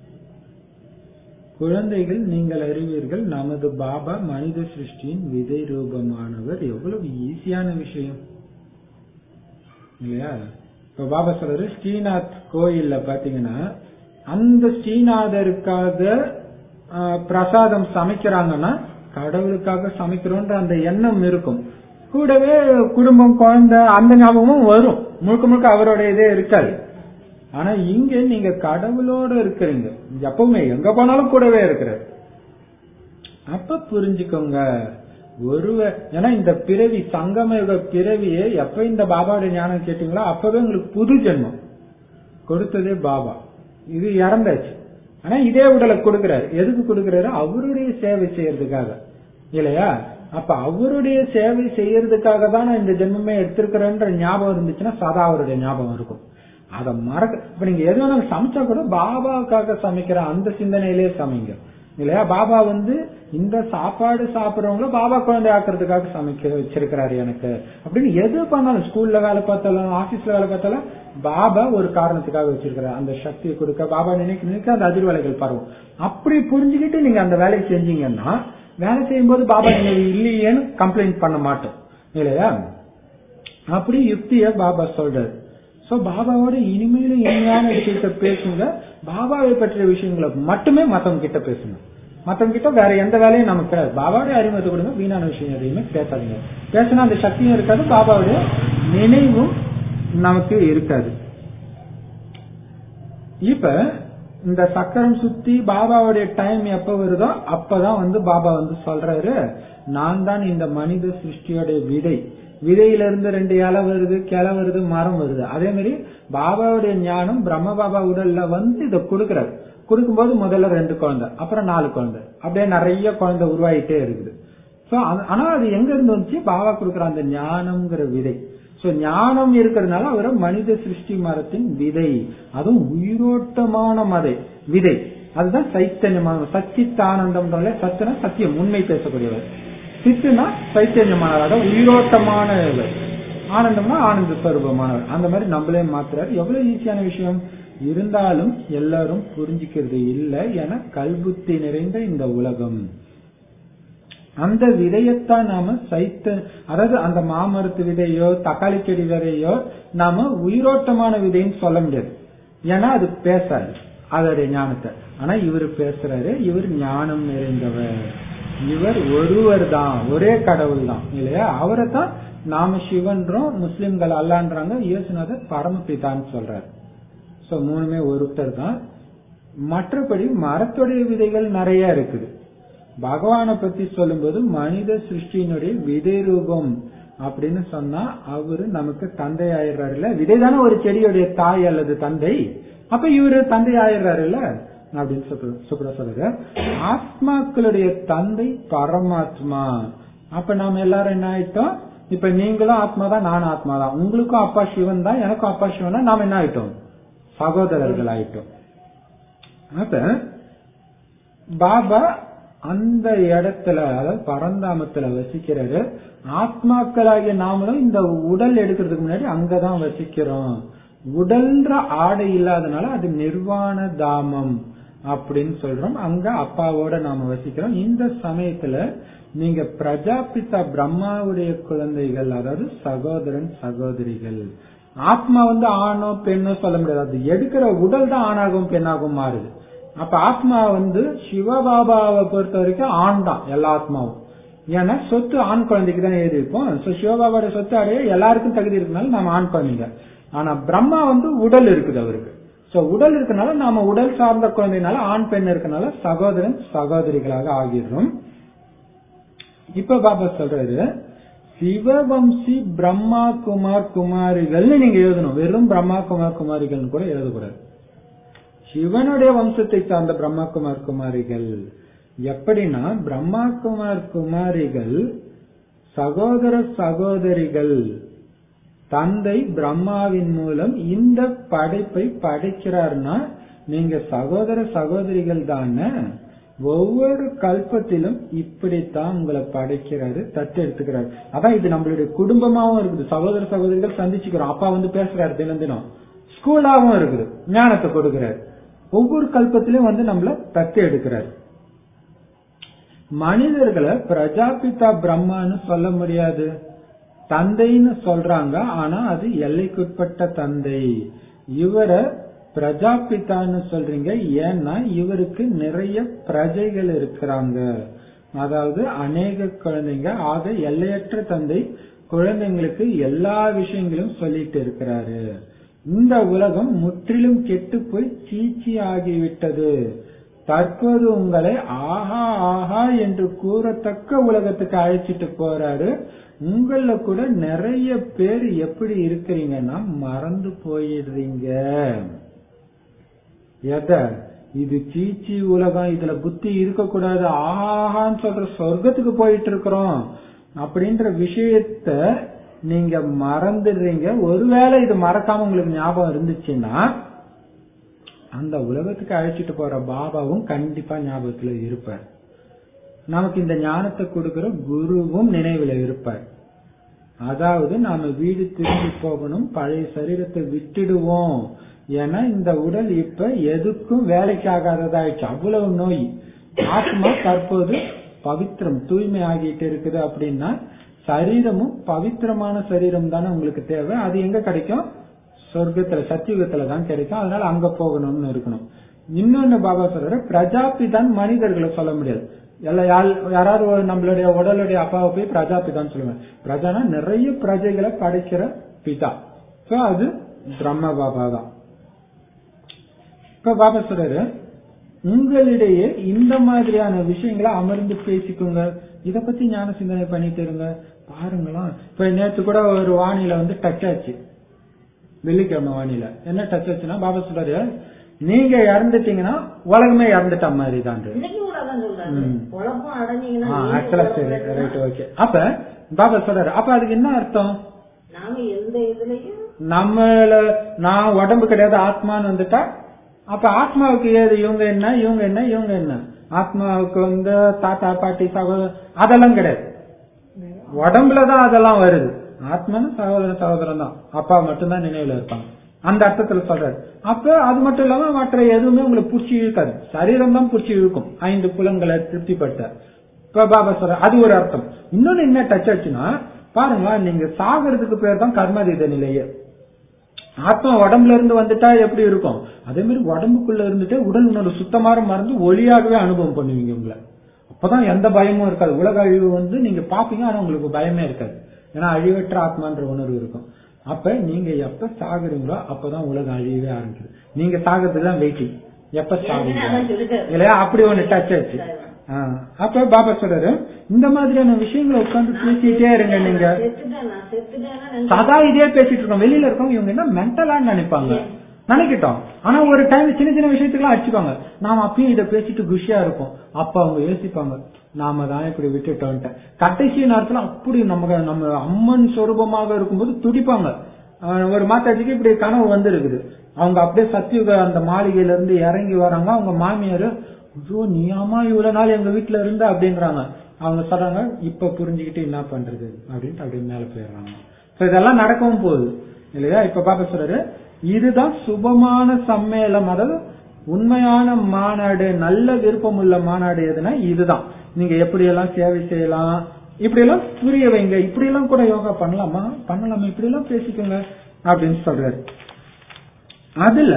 குழந்தைகள் நீங்கள் அறிவீர்கள் நமது பாபா மனித சிருஷ்டியின் விதை ரூபமானவர் எவ்வளவு ஈஸியான விஷயம் இல்லையா இப்ப பாபா சொல்றாரு ஸ்ரீநாத் கோயில்ல பாத்தீங்கன்னா அந்த ஸ்ரீநாதருக்காக ஆஹ், பிரசாதம் சமைக்கிறாங்கன்னா கடவுளுக்காக சமைக்கிறோன்ற அந்த எண்ணம் இருக்கும் கூடவே குடும்பம் குழந்தை அந்த ஞாபகமும் வரும் முழுக்க முழுக்க அவரோட இதே இருக்காது ஆனா இங்க நீங்க கடவுளோட இருக்கிறீங்க எப்பவுமே எங்க போனாலும் கூடவே இருக்கிறார் அப்ப புரிஞ்சுக்கோங்க ஒருவ ஏன்னா இந்த பிறவி சங்கமயுக பிறவியே எப்ப இந்த பாபாவுடைய ஞானம் கேட்டீங்களோ அப்பவே உங்களுக்கு புது ஜென்மம் கொடுத்ததே பாபா இது இறந்தாச்சு ஆனா இதே உடலை கொடுக்கிறாரு எதுக்கு கொடுக்கிறாரு அவருடைய சேவை செய்யறதுக்காக இல்லையா அப்ப அவருடைய சேவை செய்யறதுக்காக தான் நான் இந்த ஜென்மமே எடுத்திருக்கிறேன்ற ஞாபகம் இருந்துச்சுன்னா சதா அவருடைய ஞாபகம் இருக்கும் அதை மறக்க இப்ப நீங்க எது வேணாலும் சமைச்சா கூட பாபாவுக்காக சமைக்கிற அந்த சிந்தனையிலே சமைங்க இல்லையா பாபா வந்து இந்த சாப்பாடு சாப்பிடுறவங்கள பாபா குழந்தை ஆக்குறதுக்காக சமைக்க வச்சிருக்கிறாரு எனக்கு அப்படின்னு எது பண்ணாலும் ஸ்கூல்ல வேலை பார்த்தாலும் ஆபீஸ்ல வேலை பார்த்தாலும் பாபா ஒரு காரணத்துக்காக வச்சிருக்கிறார் அந்த சக்தியை கொடுக்க பாபா நினைக்க நினைக்க அந்த அதிர்வலைகள் பரவும் அப்படி புரிஞ்சுக்கிட்டு நீங்க அந்த வேலையை செஞ்சீங்கன்னா வேலை செய்யும்போது பாபா நினைவு இல்லையேன்னு கம்ப்ளைண்ட் பண்ண மாட்டோம் இல்லையா அப்படி யுக்திய பாபா சொல்றாரு சோ பாபாவோட இனிமேலும் இனிமையான விஷயத்த பேசுங்க பாபாவை பற்றிய விஷயங்களை மட்டுமே மத்தவங்க கிட்ட பேசுங்க மத்தவங்க கிட்ட வேற எந்த வேலையும் நமக்கு கிடையாது பாபாவுடைய அறிமுகத்தை கொடுங்க வீணான விஷயம் எதையுமே பேசாதீங்க பேசினா அந்த சக்தியும் இருக்காது பாபாவுடைய நினைவும் நமக்கு இருக்காது இப்ப இந்த சக்கரம் சுத்தி பாபாவுடைய டைம் எப்ப வருதோ அப்பதான் வந்து பாபா வந்து சொல்றாரு நான் தான் இந்த மனித சிருஷ்டியோட விதை விதையில இருந்து ரெண்டு இலை வருது கிளை வருது மரம் வருது அதே மாதிரி பாபாவுடைய ஞானம் பிரம்ம பாபா உடல்ல வந்து இதை கொடுக்கறாரு கொடுக்கும்போது முதல்ல ரெண்டு குழந்தை அப்புறம் நாலு குழந்தை அப்படியே நிறைய குழந்தை உருவாயிட்டே இருக்குது சோ ஆனா அது எங்க இருந்து வந்துச்சு பாபா கொடுக்குற அந்த ஞானம்ங்கிற விதை சோ ஞானம் இருக்கிறதுனால அவரை மனித சிருஷ்டி மரத்தின் விதை அதுவும் உயிரோட்டமான மதை விதை அதுதான் சைத்தன்யமான சச்சித்தானந்தம் சத்துனா சத்தியம் உண்மை பேசக்கூடியவர் சித்துனா சைத்தன்யமானவர் உயிரோட்டமானவர் ஆனந்தம்னா ஆனந்த ஸ்வரூபமானவர் அந்த மாதிரி நம்மளே மாத்துறாரு எவ்வளவு ஈஸியான விஷயம் இருந்தாலும் எல்லாரும் புரிஞ்சுக்கிறது இல்லை என கல்புத்தி நிறைந்த இந்த உலகம் அந்த விதையத்தான் நாம சைத்த அதாவது அந்த மாமரத்து விதையோ தக்காளி செடி விதையோ நாம உயிரோட்டமான விதைன்னு சொல்ல முடியாது ஏன்னா அது பேசாது அதோடைய ஞானத்தை ஆனா இவர் பேசுறாரு இவர் ஞானம் நிறைந்தவர் இவர் ஒருவர் தான் ஒரே கடவுள் தான் இல்லையா அவரை தான் நாம சிவன்றோம் முஸ்லிம்கள் அல்லான்றாங்க இயேசுநாதர் பரமபிதான்னு சொல்றாரு சோ மூணுமே ஒருத்தர் தான் மற்றபடி மரத்துடைய விதைகள் நிறைய இருக்குது பகவானை பத்தி சொல்லும்போது மனித சிருஷ்டியினுடைய விதை ரூபம் அப்படின்னு சொன்னா அவரு நமக்கு தந்தை ஆயிடுறாருல்ல விதை தானே ஒரு செடியுடைய தாய் அல்லது தந்தை அப்ப இவரு தந்தை ஆயிடுறாருல்ல அப்படின்னு சுப்ர சொல்லுங்க ஆத்மாக்களுடைய தந்தை பரமாத்மா அப்ப நாம எல்லாரும் என்ன ஆயிட்டோம் இப்ப நீங்களும் ஆத்மா தான் நானும் ஆத்மா தான் உங்களுக்கும் அப்பா சிவன் தான் எனக்கும் அப்பா சிவன் தான் நாம என்ன ஆயிட்டோம் சகோதரர்கள் ஆயிட்டோம் அப்ப பாபா அந்த இடத்துல அதாவது பரந்தாமத்துல வசிக்கிறாரு ஆத்மாக்களாகிய நாமளும் இந்த உடல் எடுக்கிறதுக்கு முன்னாடி அங்கதான் வசிக்கிறோம் உடல்ன்ற ஆடை இல்லாதனால அது நிர்வாண தாமம் அப்படின்னு சொல்றோம் அங்க அப்பாவோட நாம வசிக்கிறோம் இந்த சமயத்துல நீங்க பிரஜாபிதா பிரம்மாவுடைய குழந்தைகள் அதாவது சகோதரன் சகோதரிகள் ஆத்மா வந்து ஆணோ பெண்ணோ சொல்ல முடியாது அது எடுக்கிற உடல் தான் ஆணாகவும் பெண்ணாகவும் மாறுது அப்ப ஆத்மா வந்து சிவபாபாவை பொறுத்த வரைக்கும் ஆண் தான் எல்லா ஆத்மாவும் ஏன்னா சொத்து ஆண் குழந்தைக்கு தான் எழுதி இருக்கும் சிவபாபாவோட சொத்து அடைய எல்லாருக்கும் தகுதி இருக்கனால நாம ஆண் குழந்தைங்க ஆனா பிரம்மா வந்து உடல் இருக்குது அவருக்கு சோ உடல் இருக்கனால நாம உடல் சார்ந்த குழந்தைனால ஆண் பெண் இருக்கனால சகோதரன் சகோதரிகளாக ஆகிடுறோம் இப்ப பாபா சொல்றாரு சிவவம்சி பிரம்மா குமார் குமாரிகள்னு நீங்க எழுதணும் வெறும் பிரம்மா குமார் குமாரிகள் கூட எழுதக்கூடாது சிவனுடைய வம்சத்தை சார்ந்த பிரம்மா குமார் குமாரிகள் எப்படின்னா பிரம்மா குமார் குமாரிகள் சகோதர சகோதரிகள் தந்தை பிரம்மாவின் மூலம் இந்த படைப்பை படைக்கிறார்னா நீங்க சகோதர சகோதரிகள் தானே ஒவ்வொரு கல்பத்திலும் இப்படித்தான் உங்களை படைக்கிறாரு தத்து எடுத்துக்கிறாரு அதான் இது நம்மளுடைய குடும்பமாவும் இருக்குது சகோதர சகோதரிகள் சந்திச்சுக்கிறோம் அப்பா வந்து பேசுறாரு தினம் தினம் ஸ்கூலாவும் இருக்குது ஞானத்தை கொடுக்கிறாரு ஒவ்வொரு கல்பத்திலும் வந்து நம்மள தத்து எடுக்கிறாரு மனிதர்களை பிரஜாபிதா பிரம்மான்னு சொல்ல முடியாது தந்தைன்னு சொல்றாங்க ஆனா அது எல்லைக்குட்பட்ட தந்தை இவரை பிரஜாபிதான்னு சொல்றீங்க ஏன்னா இவருக்கு நிறைய பிரஜைகள் இருக்கிறாங்க அதாவது அநேக குழந்தைங்க ஆக எல்லையற்ற தந்தை குழந்தைங்களுக்கு எல்லா விஷயங்களும் சொல்லிட்டு இருக்கிறாரு இந்த உலகம் முற்றிலும் கெட்டு போய் சீச்சி ஆகிவிட்டது தற்போது உங்களை ஆஹா ஆஹா என்று கூறத்தக்க உலகத்துக்கு அழைச்சிட்டு போறாரு உங்கள கூட நிறைய பேர் எப்படி இருக்கிறீங்கன்னா மறந்து போயிடுறீங்க எத இது சீச்சி உலகம் இதுல புத்தி இருக்கக்கூடாது ஆஹான்னு சொல்ற சொர்க்கத்துக்கு போயிட்டு இருக்கிறோம் அப்படின்ற விஷயத்த நீங்க மறந்துடுறீங்க ஒருவேளை இது மறக்காம உங்களுக்கு ஞாபகம் இருந்துச்சுன்னா அந்த உலகத்துக்கு அழைச்சிட்டு போற பாபாவும் கண்டிப்பா ஞாபகத்துல இருப்பார் நமக்கு இந்த ஞானத்தை கொடுக்கிற குருவும் நினைவுல இருப்பார் அதாவது நாம வீடு திரும்பி போகணும் பழைய சரீரத்தை விட்டுடுவோம் ஏன்னா இந்த உடல் இப்ப எதுக்கும் வேலைக்கு ஆகாததாயிடுச்சு அவ்வளவு நோய் ஆத்மா தற்போது பவித்திரம் தூய்மை ஆகிட்டு இருக்குது அப்படின்னா சரீரமும் பவித்திரமான சரீரம் தானே உங்களுக்கு தேவை அது எங்க கிடைக்கும் சொர்க்கத்துல சத்தியுகத்துல தான் கிடைக்கும் அதனால அங்க போகணும்னு இருக்கணும் இன்னொன்னு பாபா சொல்ற பிரஜாபிதான் மனிதர்களை சொல்ல முடியாது எல்லா யாராவது ஒரு நம்மளுடைய உடலுடைய அப்பாவை போய் பிரஜாபிதான் சொல்லுவேன் பிரஜானா நிறைய பிரஜைகளை படைக்கிற பிதா சோ அது பிரம்ம பாபா தான் இப்ப பாபா சொல்றாரு உங்களிடையே இந்த மாதிரியான விஷயங்களை அமர்ந்து பேசிக்கோங்க இத பத்தி ஞான சிந்தனை பண்ணிட்டு இருங்க பாருங்களா இப்ப நேத்து கூட ஒரு வானிலை வந்து டச் ஆச்சு வெள்ளிக்கிழமை வானிலை என்ன டச் ஆச்சுன்னா பாபா சொல்றாரு நீங்க இறந்துட்டீங்கன்னா உலகமே இறந்துட்ட மாதிரி தான் இன்னைக்கு கூட அதான் சொல்றாரு குழப்பம் அடைஞ்சீங்கன்னா ஆக்சுவலா சரி ரைட் ஓகே அப்ப பாபா சொல்றாரு அப்ப அதுக்கு என்ன அர்த்தம் நாம எந்த இதுலயும் நம்மள நான் உடம்பு கிடையாது ஆத்மான்னு வந்துட்டா அப்ப ஆத்மாவுக்கு ஏது இவங்க என்ன இவங்க என்ன இவங்க என்ன ஆத்மாவுக்கு வந்து தாத்தா பாட்டி சகோதரர் அதெல்லாம் கிடையாது உடம்புலதான் அதெல்லாம் வருது ஆத்மான சகோதர சகோதரன் தான் அப்பா மட்டும்தான் நினைவுல இருப்பாங்க அந்த அர்த்தத்துல சொல்றாரு அப்ப அது மட்டும் இல்லாம மற்ற எதுவுமே உங்களுக்கு புடிச்சு இழுக்காது சரீரம் தான் புடிச்சு இழுக்கும் ஐந்து புலங்களை திருப்திப்பட்ட இப்ப பாபா சொல்ற அது ஒரு அர்த்தம் இன்னொன்னு என்ன டச் ஆச்சுன்னா பாருங்க நீங்க சாகிறதுக்கு பேர் தான் கர்மதீத நிலையே ஆத்மா உடம்புல இருந்து வந்துட்டா எப்படி இருக்கும் அதே மாதிரி உடம்புக்குள்ள இருந்துட்டு உடல் உணர்வு சுத்தமாக மறந்து ஒளியாகவே அனுபவம் பண்ணுவீங்க உங்களை அப்பதான் எந்த பயமும் இருக்காது உலக அழிவு வந்து நீங்க பாப்பீங்க ஆனா உங்களுக்கு பயமே இருக்காது ஏன்னா அழிவற்ற ஆத்மான்ற உணர்வு இருக்கும் அப்ப நீங்க எப்ப சாகுறீங்களோ அப்பதான் உலகம் அழியவே ஆரம்பிக்குது நீங்க சாகிறதுக்கு தான் வெயிட்டிங் எப்ப சாகுறீங்க அதான் சொல்லிட்டாரு. இல்லையா அப்படி ஒண்ணு டச் ஆச்சு ஆ, அப்ப பாபா சொல்றாரு இந்த மாதிரியான விஷயங்களை உட்கார்ந்து பேசிட்டே இருங்க நீங்க செத்துட்டேன் நான் செத்துட்டேன்னா நினைச்சு- சதா இதே பேசிட்டு இருக்கோம் வெளியில இருக்கவங்க இவங்க என்ன மென்டலான்னு நினைப்பாங்க நினைக்கிட்டோம் ஆனா ஒரு டைம் சின்ன சின்ன விஷயத்துக்குலாம் அடிச்சுப்பாங்க நாம அப்பயும் இதை பேசிட்டு குஷியா இருப்போம் அப்ப அவங்க யோசிப்பாங்க நாம தான் இப்படி விட்டுட்டோம்ட்டு கடைசி நேரத்துல அப்படி நமக்கு நம்ம அம்மன் சொரூபமாக இருக்கும்போது துடிப்பாங்க ஆஹ் ஒரு மாதாஜிக்கு இப்படி கனவு வந்திருக்குது அவங்க அப்படியே சத்தியுக அந்த மாளிகையில இருந்து இறங்கி வராங்க அவங்க மாமியார் ஐயோ நீயாமா இவ்வளவு நாள் எங்க வீட்டுல இருந்த அப்படின்றாங்க அவங்க சொல்றாங்க இப்ப புரிஞ்சுக்கிட்டு என்ன பண்றது அப்படின்ட்டு அப்படியே மேல போயிடுறாங்க சோ இதெல்லாம் நடக்கவும் போகுது இல்லையா இப்ப பாப்பா சொல்றாரு இதுதான் சுபமான சம்மேளம் அதாவது உண்மையான மாநாடு நல்ல விருப்பம் உள்ள மாநாடு எதுனா இதுதான் நீங்க எப்படி எல்லாம் சேவை செய்யலாம் இப்படி எல்லாம் புரிய வைங்க இப்படி எல்லாம் கூட யோகா பண்ணலாமா பண்ணலாமா இப்படி எல்லாம் பேசிக்கோங்க அப்படின்னு சொல்றாரு அதுல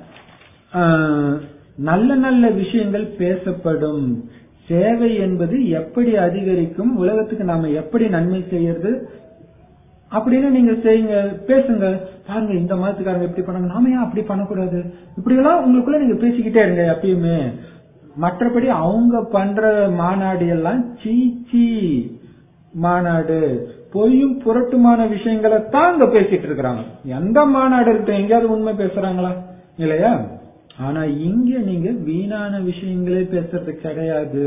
ஆஹ், நல்ல நல்ல விஷயங்கள் பேசப்படும் சேவை என்பது எப்படி அதிகரிக்கும் உலகத்துக்கு நாம எப்படி நன்மை செய்யறது அப்படின்னு நீங்க செய்யுங்க பேசுங்க பாருங்க இந்த மதத்துக்காரங்க இப்படி பண்ணாங்க நாம ஏன் அப்படி பண்ணக்கூடாது இப்படி எல்லாம் உங்களுக்குள்ள நீங்க பேசிக்கிட்டே இருங்க எப்பயுமே மற்றபடி அவங்க பண்ற மாநாடு எல்லாம் சீச்சி மாநாடு பொய்யும் புரட்டுமான விஷயங்களை தான் அங்க பேசிட்டு இருக்கிறாங்க எந்த மாநாடு இருக்கு எங்கேயாவது உண்மை பேசுறாங்களா இல்லையா ஆனா இங்க நீங்க வீணான விஷயங்களே பேசுறது கிடையாது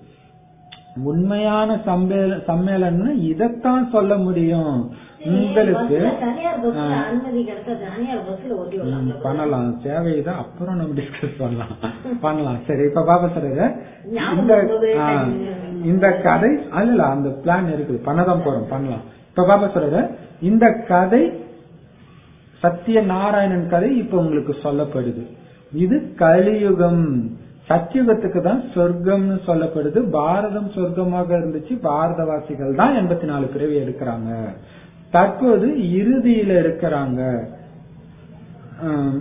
உண்மையான சம்மேள சம்மேளனம் இதைத்தான் சொல்ல முடியும் உங்களுக்கு பஸ்ல தனியார் பஸ்ல அனுமதி கிடைச்சா தனியார் பஸ்ல ஓட்டி ம், விடலாம் பண்ணலாம் தேவை தான் அப்புறம் நம்ம டிஸ்கஸ் பண்ணலாம் பண்ணலாம் சரி இப்ப பாபா சொல்றது ஞாபகம் இந்த வரும்போது ஆ, time. இந்த கதை அல்ல இல்ல அந்த பிளான் இருக்குது பண்ணதான் போறோம் பண்ணலாம் இப்ப பாபா சொல்றது இந்த கதை சத்திய நாராயணன் கதை இப்ப உங்களுக்கு சொல்லப்படுது இது கலியுகம் சத்தியுகத்துக்கு தான் சொர்க்கம்னு சொல்லப்படுது பாரதம் சொர்க்கமாக இருந்துச்சு பாரதவாசிகள் தான் எண்பத்தி நாலு பிறவி எடுக்கிறாங்க தற்போது இறுதியில இருக்கிறாங்க ஆம்.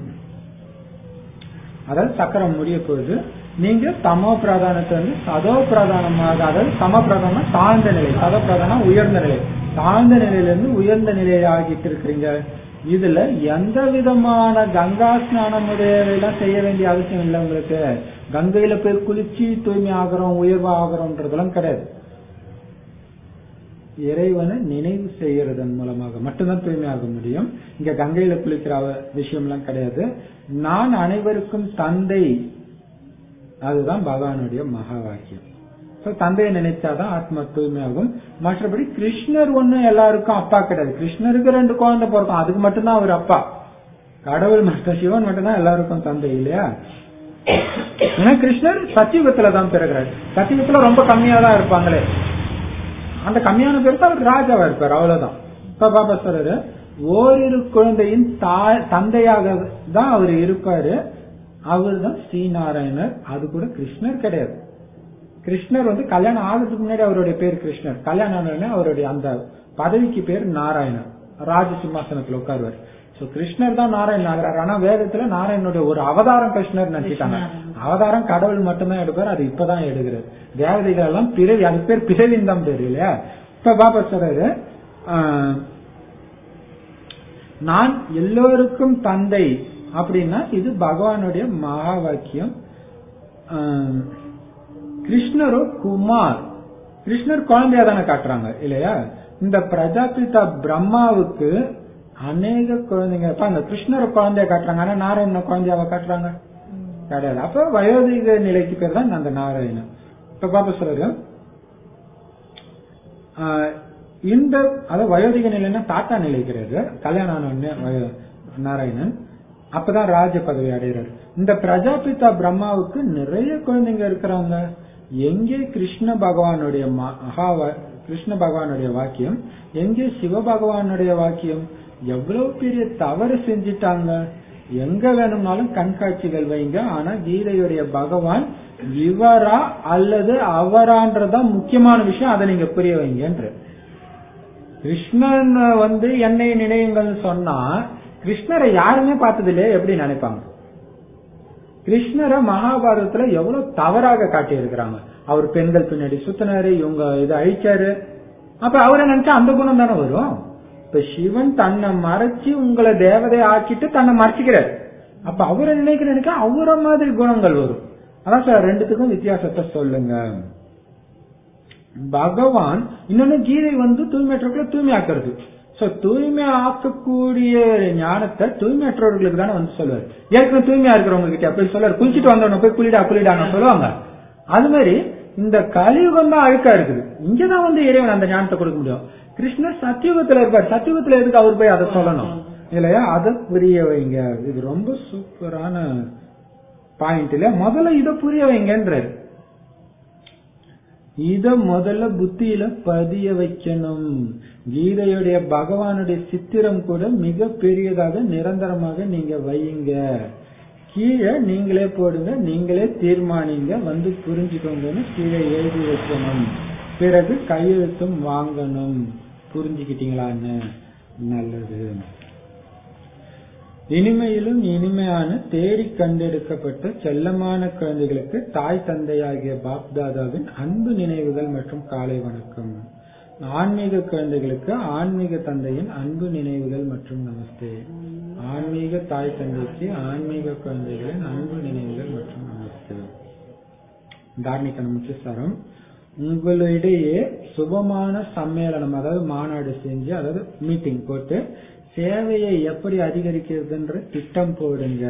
அதாவது சக்கரம் முடிய போகுது நீங்க சம பிரதானத்தை வந்து சதோ பிரதானமாக அதாவது சம பிரதானம் தாழ்ந்த நிலை சதோ பிரதானம் உயர்ந்த நிலை தாழ்ந்த நிலையிலிருந்து உயர்ந்த நிலையை ஆகிட்டு இருக்கிறீங்க இதுல எந்த விதமான கங்கா ஸ்நானம் முதலியெல்லாம் செய்ய வேண்டிய அவசியம் இல்லை உங்களுக்கு கங்கையில போய் குளிச்சு தூய்மை ஆகிறோம் உயர்வா ஆகிறோம்ன்றதெல்லாம் கிடையாது இறைவனை நினைவு செய்யறதன் மூலமாக மட்டும்தான் தூய்மையாக முடியும் இங்க கங்கையில குளிக்கிற அவ- விஷயம்லாம் கிடையாது நான் அனைவருக்கும் தந்தை அதுதான் பகவானுடைய மகா வாக்கியம் So, தந்தையை நினைச்சாதான் ஆத்மா தூய்மையாகும் மற்றபடி கிருஷ்ணர் ஒண்ணு எல்லாருக்கும் அப்பா கிடையாது கிருஷ்ணருக்கு ரெண்டு குழந்தை பிறக்கும் அதுக்கு மட்டும்தான் அவர் அப்பா கடவுள் மற்ற சிவன் மட்டும்தான் எல்லாருக்கும் தந்தை இல்லையா ஏன்னா கிருஷ்ணர் சத்தியுகத்துல தான் பிறகுறாரு சத்தியுகத்துல ரொம்ப கம்மியா தான் இருப்பாங்களே அந்த கம்மியான பேருக்கு அவர் ராஜாவா இருப்பார் அவ்வளவுதான் இப்ப பாபா சொல்றாரு ஓரிரு குழந்தையின் தாய் தந்தையாக தான் அவர் இருப்பாரு அவர் தான் ஸ்ரீநாராயணர் அது கூட கிருஷ்ணர் கிடையாது கிருஷ்ணர் வந்து கல்யாணம் ஆகிறதுக்கு முன்னாடி அவருடைய பேர் கிருஷ்ணர் கல்யாணம் ஆன உடனே அவருடைய அந்த பதவிக்கு பேர் நாராயணர் ராஜ சிம்மாசனத்துல உட்காருவார் சோ கிருஷ்ணர் தான் நாராயணன் ஆகிறார் ஆனா வேதத்துல நாராயணனுடைய ஒரு அவதாரம் கிருஷ்ணர் நினைச்சிட்டாங்க அவதாரம் கடவுள் மட்டும்தான் எடுப்பார் அது இப்பதான் எடுக்கிறது தேவதைகள் எல்லாம் பிறவி அது பேர் பிறவின் தான் பேர் இல்லையா இப்ப பாபா சொல்றாரு ஆஹ், நான் எல்லோருக்கும் தந்தை அப்படின்னா இது பகவானுடைய மகா வாக்கியம் ஆஹ், கிருஷ்ணரோ குமார் கிருஷ்ணர் குழந்தையா தானே காட்டுறாங்க இல்லையா இந்த பிரஜாபிதா பிரம்மாவுக்கு அநேக குழந்தைங்க அப்ப அந்த கிருஷ்ணரை குழந்தைய காட்டுறாங்க ஆனா நாராயண குழந்தையாவ காட்டுறாங்க கிடையாது அப்ப வயோதிக நிலைக்கு பேர் தான் அந்த நாராயணன் இப்ப பாப்பா சொல்றாரு ஆஹ், இந்த அதாவது வயோதிக நிலைன்னா தாத்தா நிலை கிடையாது கல்யாணம் ஆன உடனே வய- நாராயணன் அப்பதான் ராஜ பதவி அடைகிறார் இந்த பிரஜாபிதா பிரம்மாவுக்கு நிறைய குழந்தைங்க இருக்கிறாங்க எங்கே கிருஷ்ண பகவானுடைய மகா வா- கிருஷ்ண பகவானுடைய வாக்கியம் எங்கே சிவ பகவானுடைய வாக்கியம் எவ்வளவு பெரிய தவறு செஞ்சிட்டாங்க எங்க வேணும்னாலும் கண்காட்சிகள் வைங்க ஆனா கீதையுடைய பகவான் இவரா அல்லது அவரான்றதான் முக்கியமான விஷயம் அதை நீங்க புரிய வைங்கன்ற கிருஷ்ணன் வந்து என்னை நினைவுங்கள்னு சொன்னா கிருஷ்ணரை யாருமே பார்த்தது இல்லையே எப்படி நினைப்பாங்க கிருஷ்ணரை மகாபாரதத்துல எவ்வளவு தவறாக காட்டி இருக்கிறாங்க அவர் பெண்கள் பின்னாடி சுத்தினாரு இவங்க இதை அழிச்சாரு அப்ப அவரை நினைச்சா அந்த குணம் தானே வரும் இப்ப சிவன் தன்னை மறைச்சு உங்களை தேவதை ஆக்கிட்டு தன்னை மறைச்சிக்கிறார் அப்ப அவரை நினைக்கிற நினைக்க அவரை மாதிரி குணங்கள் வரும் அதான் சார் ரெண்டுத்துக்கும் வித்தியாசத்தை சொல்லுங்க பகவான் இன்னொன்னு கீதை வந்து தூய்மையற்றவர்களை தூய்மையாக்குறது சோ தூய்மை ஆக்கக்கூடிய ஞானத்தை தூய்மையற்றவர்களுக்கு தானே வந்து சொல்லுவார் ஏற்கனவே தூய்மையா இருக்கிறவங்க கிட்ட போய் சொல்லுவார் குளிச்சுட்டு வந்தவன போய் குளிடா குளிடாங்க சொல்லுவாங்க அது மாதிரி இந்த கலியுகம் தான் அழுக்கா இருக்குது இங்கதான் வந்து இறைவன் அந்த ஞானத்தை கொடுக்க முடியும் கிருஷ்ணர் சத்தியுகத்துல இருப்பார் சத்தியுகத்துல எதுக்கு அவர் போய் அதை சொல்லணும் இல்லையா அதை புரிய வைங்க இது ரொம்ப சூப்பரான பாயிண்ட் இல்ல முதல்ல இதை புரிய வைங்கன்றாரு இத முதல்ல புத்தியில பதிய வைக்கணும் கீதையுடைய பகவானுடைய சித்திரம் கூட மிக பெரியதாக நிரந்தரமாக நீங்க வையுங்க கீழே நீங்களே போடுங்க நீங்களே தீர்மானிங்க வந்து புரிஞ்சுக்கோங்கன்னு கீழே எழுதி வைக்கணும் பிறகு கையெழுத்தும் வாங்கணும் புரிஞ்சுக்கிட்டீங்களான்னு நல்லது இனிமையிலும் இனிமையான தேடி கண்டெடுக்கப்பட்ட செல்லமான குழந்தைகளுக்கு தாய் தந்தையாகிய பாப்தாதாவின் அன்பு நினைவுகள் மற்றும் காலை வணக்கம் ஆன்மீக குழந்தைகளுக்கு ஆன்மீக தந்தையின் அன்பு நினைவுகள் மற்றும் நமஸ்தே ஆன்மீக தாய் தந்தைக்கு ஆன்மீக குழந்தைகளின் அன்பு நினைவுகள் மற்றும் நமஸ்தே தார்மிக முக்கிய சாரம் உங்களிடையே சுபமான சம்மேளனம் அதாவது மாநாடு செஞ்சு அதாவது மீட்டிங் போட்டு சேவையை எப்படி அதிகரிக்கிறதுன்ற திட்டம் போடுங்க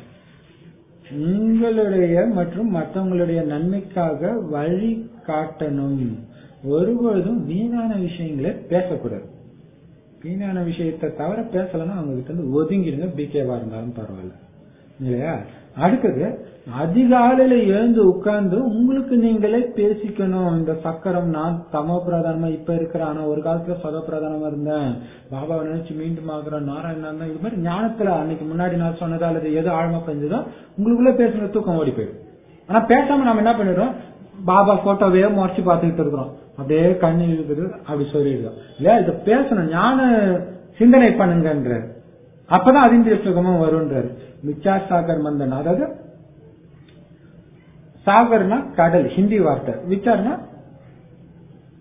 உங்களுடைய மற்றும் மற்றவங்களுடைய நன்மைக்காக வழி காட்டணும் ஒருபொழுதும் வீணான விஷயங்களை பேசக்கூடாது வீணான விஷயத்தை தவிர பேசலன்னா அவங்க கிட்ட இருந்து ஒதுங்கிடுங்க பிகேவா இருந்தாலும் பரவாயில்ல இல்லையா அடுத்தது அதிகாலையில எழுந்து உட்கார்ந்து உங்களுக்கு நீங்களே பேசிக்கணும் இந்த சக்கரம் நான் தமோ பிரதானமா இப்ப இருக்கிற ஆனா ஒரு காலத்துல சத பிரதானமா இருந்தேன் பாபாவை நினைச்சு மீண்டும் ஆகுறேன் நாராயணன் தான் இது மாதிரி ஞானத்துல அன்னைக்கு முன்னாடி நான் சொன்னதோ அல்லது எது ஆழமா பெஞ்சதோ உங்களுக்குள்ள பேசுன தூக்கம் ஓடி போயிடும் ஆனா பேசாம நம்ம என்ன பண்ணிடுறோம் பாபா போட்டோவே முறைச்சு பார்த்துக்கிட்டு இருக்கிறோம் அப்படியே கண்ணு இருக்குது அப்படி சொல்லிடுறோம் இல்லையா இத பேசணும் ஞான சிந்தனை பண்ணுங்கன்ற அப்பதான் அதிந்திரிய சுகமும் வரும்ன்றாரு மிச்சா சாகர் மந்தன் அதாவது சாகர்னா கடல் ஹிந்தி வார்த்தை விச்சார்னா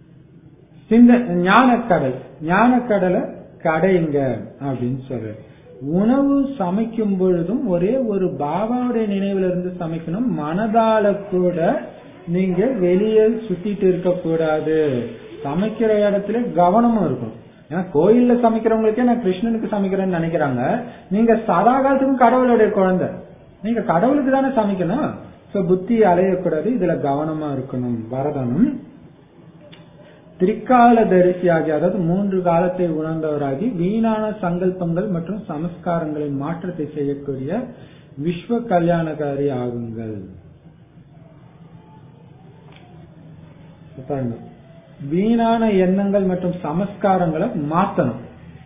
சிந்த ஞானக்கடல் ஞானக்கடலை கடையுங்க அப்படின்னு சொல்றாரு உணவு சமைக்கும் பொழுதும் ஒரே ஒரு பாபாவுடைய நினைவுல இருந்து சமைக்கணும் மனதால கூட நீங்க வெளியே சுத்திட்டு இருக்க கூடாது சமைக்கிற இடத்துல கவனமும் இருக்கும் ஏன்னா கோயில்ல சமைக்கிறவங்களுக்கே நான் கிருஷ்ணனுக்கு சமைக்கிறேன்னு நினைக்கிறாங்க நீங்க சதா காலத்துக்கும் கடவுளுடைய குழந்தை நீங்க கடவுளுக்கு தானே சமைக்கணும் சோ புத்தி அலையக்கூடாது இதுல கவனமா இருக்கணும் வரதனும் திரிகால தரிசியாகி அதாவது மூன்று காலத்தை உணர்ந்தவராகி வீணான சங்கல்பங்கள் மற்றும் சமஸ்காரங்களின் மாற்றத்தை செய்யக்கூடிய விஸ்வ கல்யாணகாரி ஆகுங்கள் பாருங்க. வீணான எண்ணங்கள் மற்றும் சமஸ்காரங்களை மாத்தணும்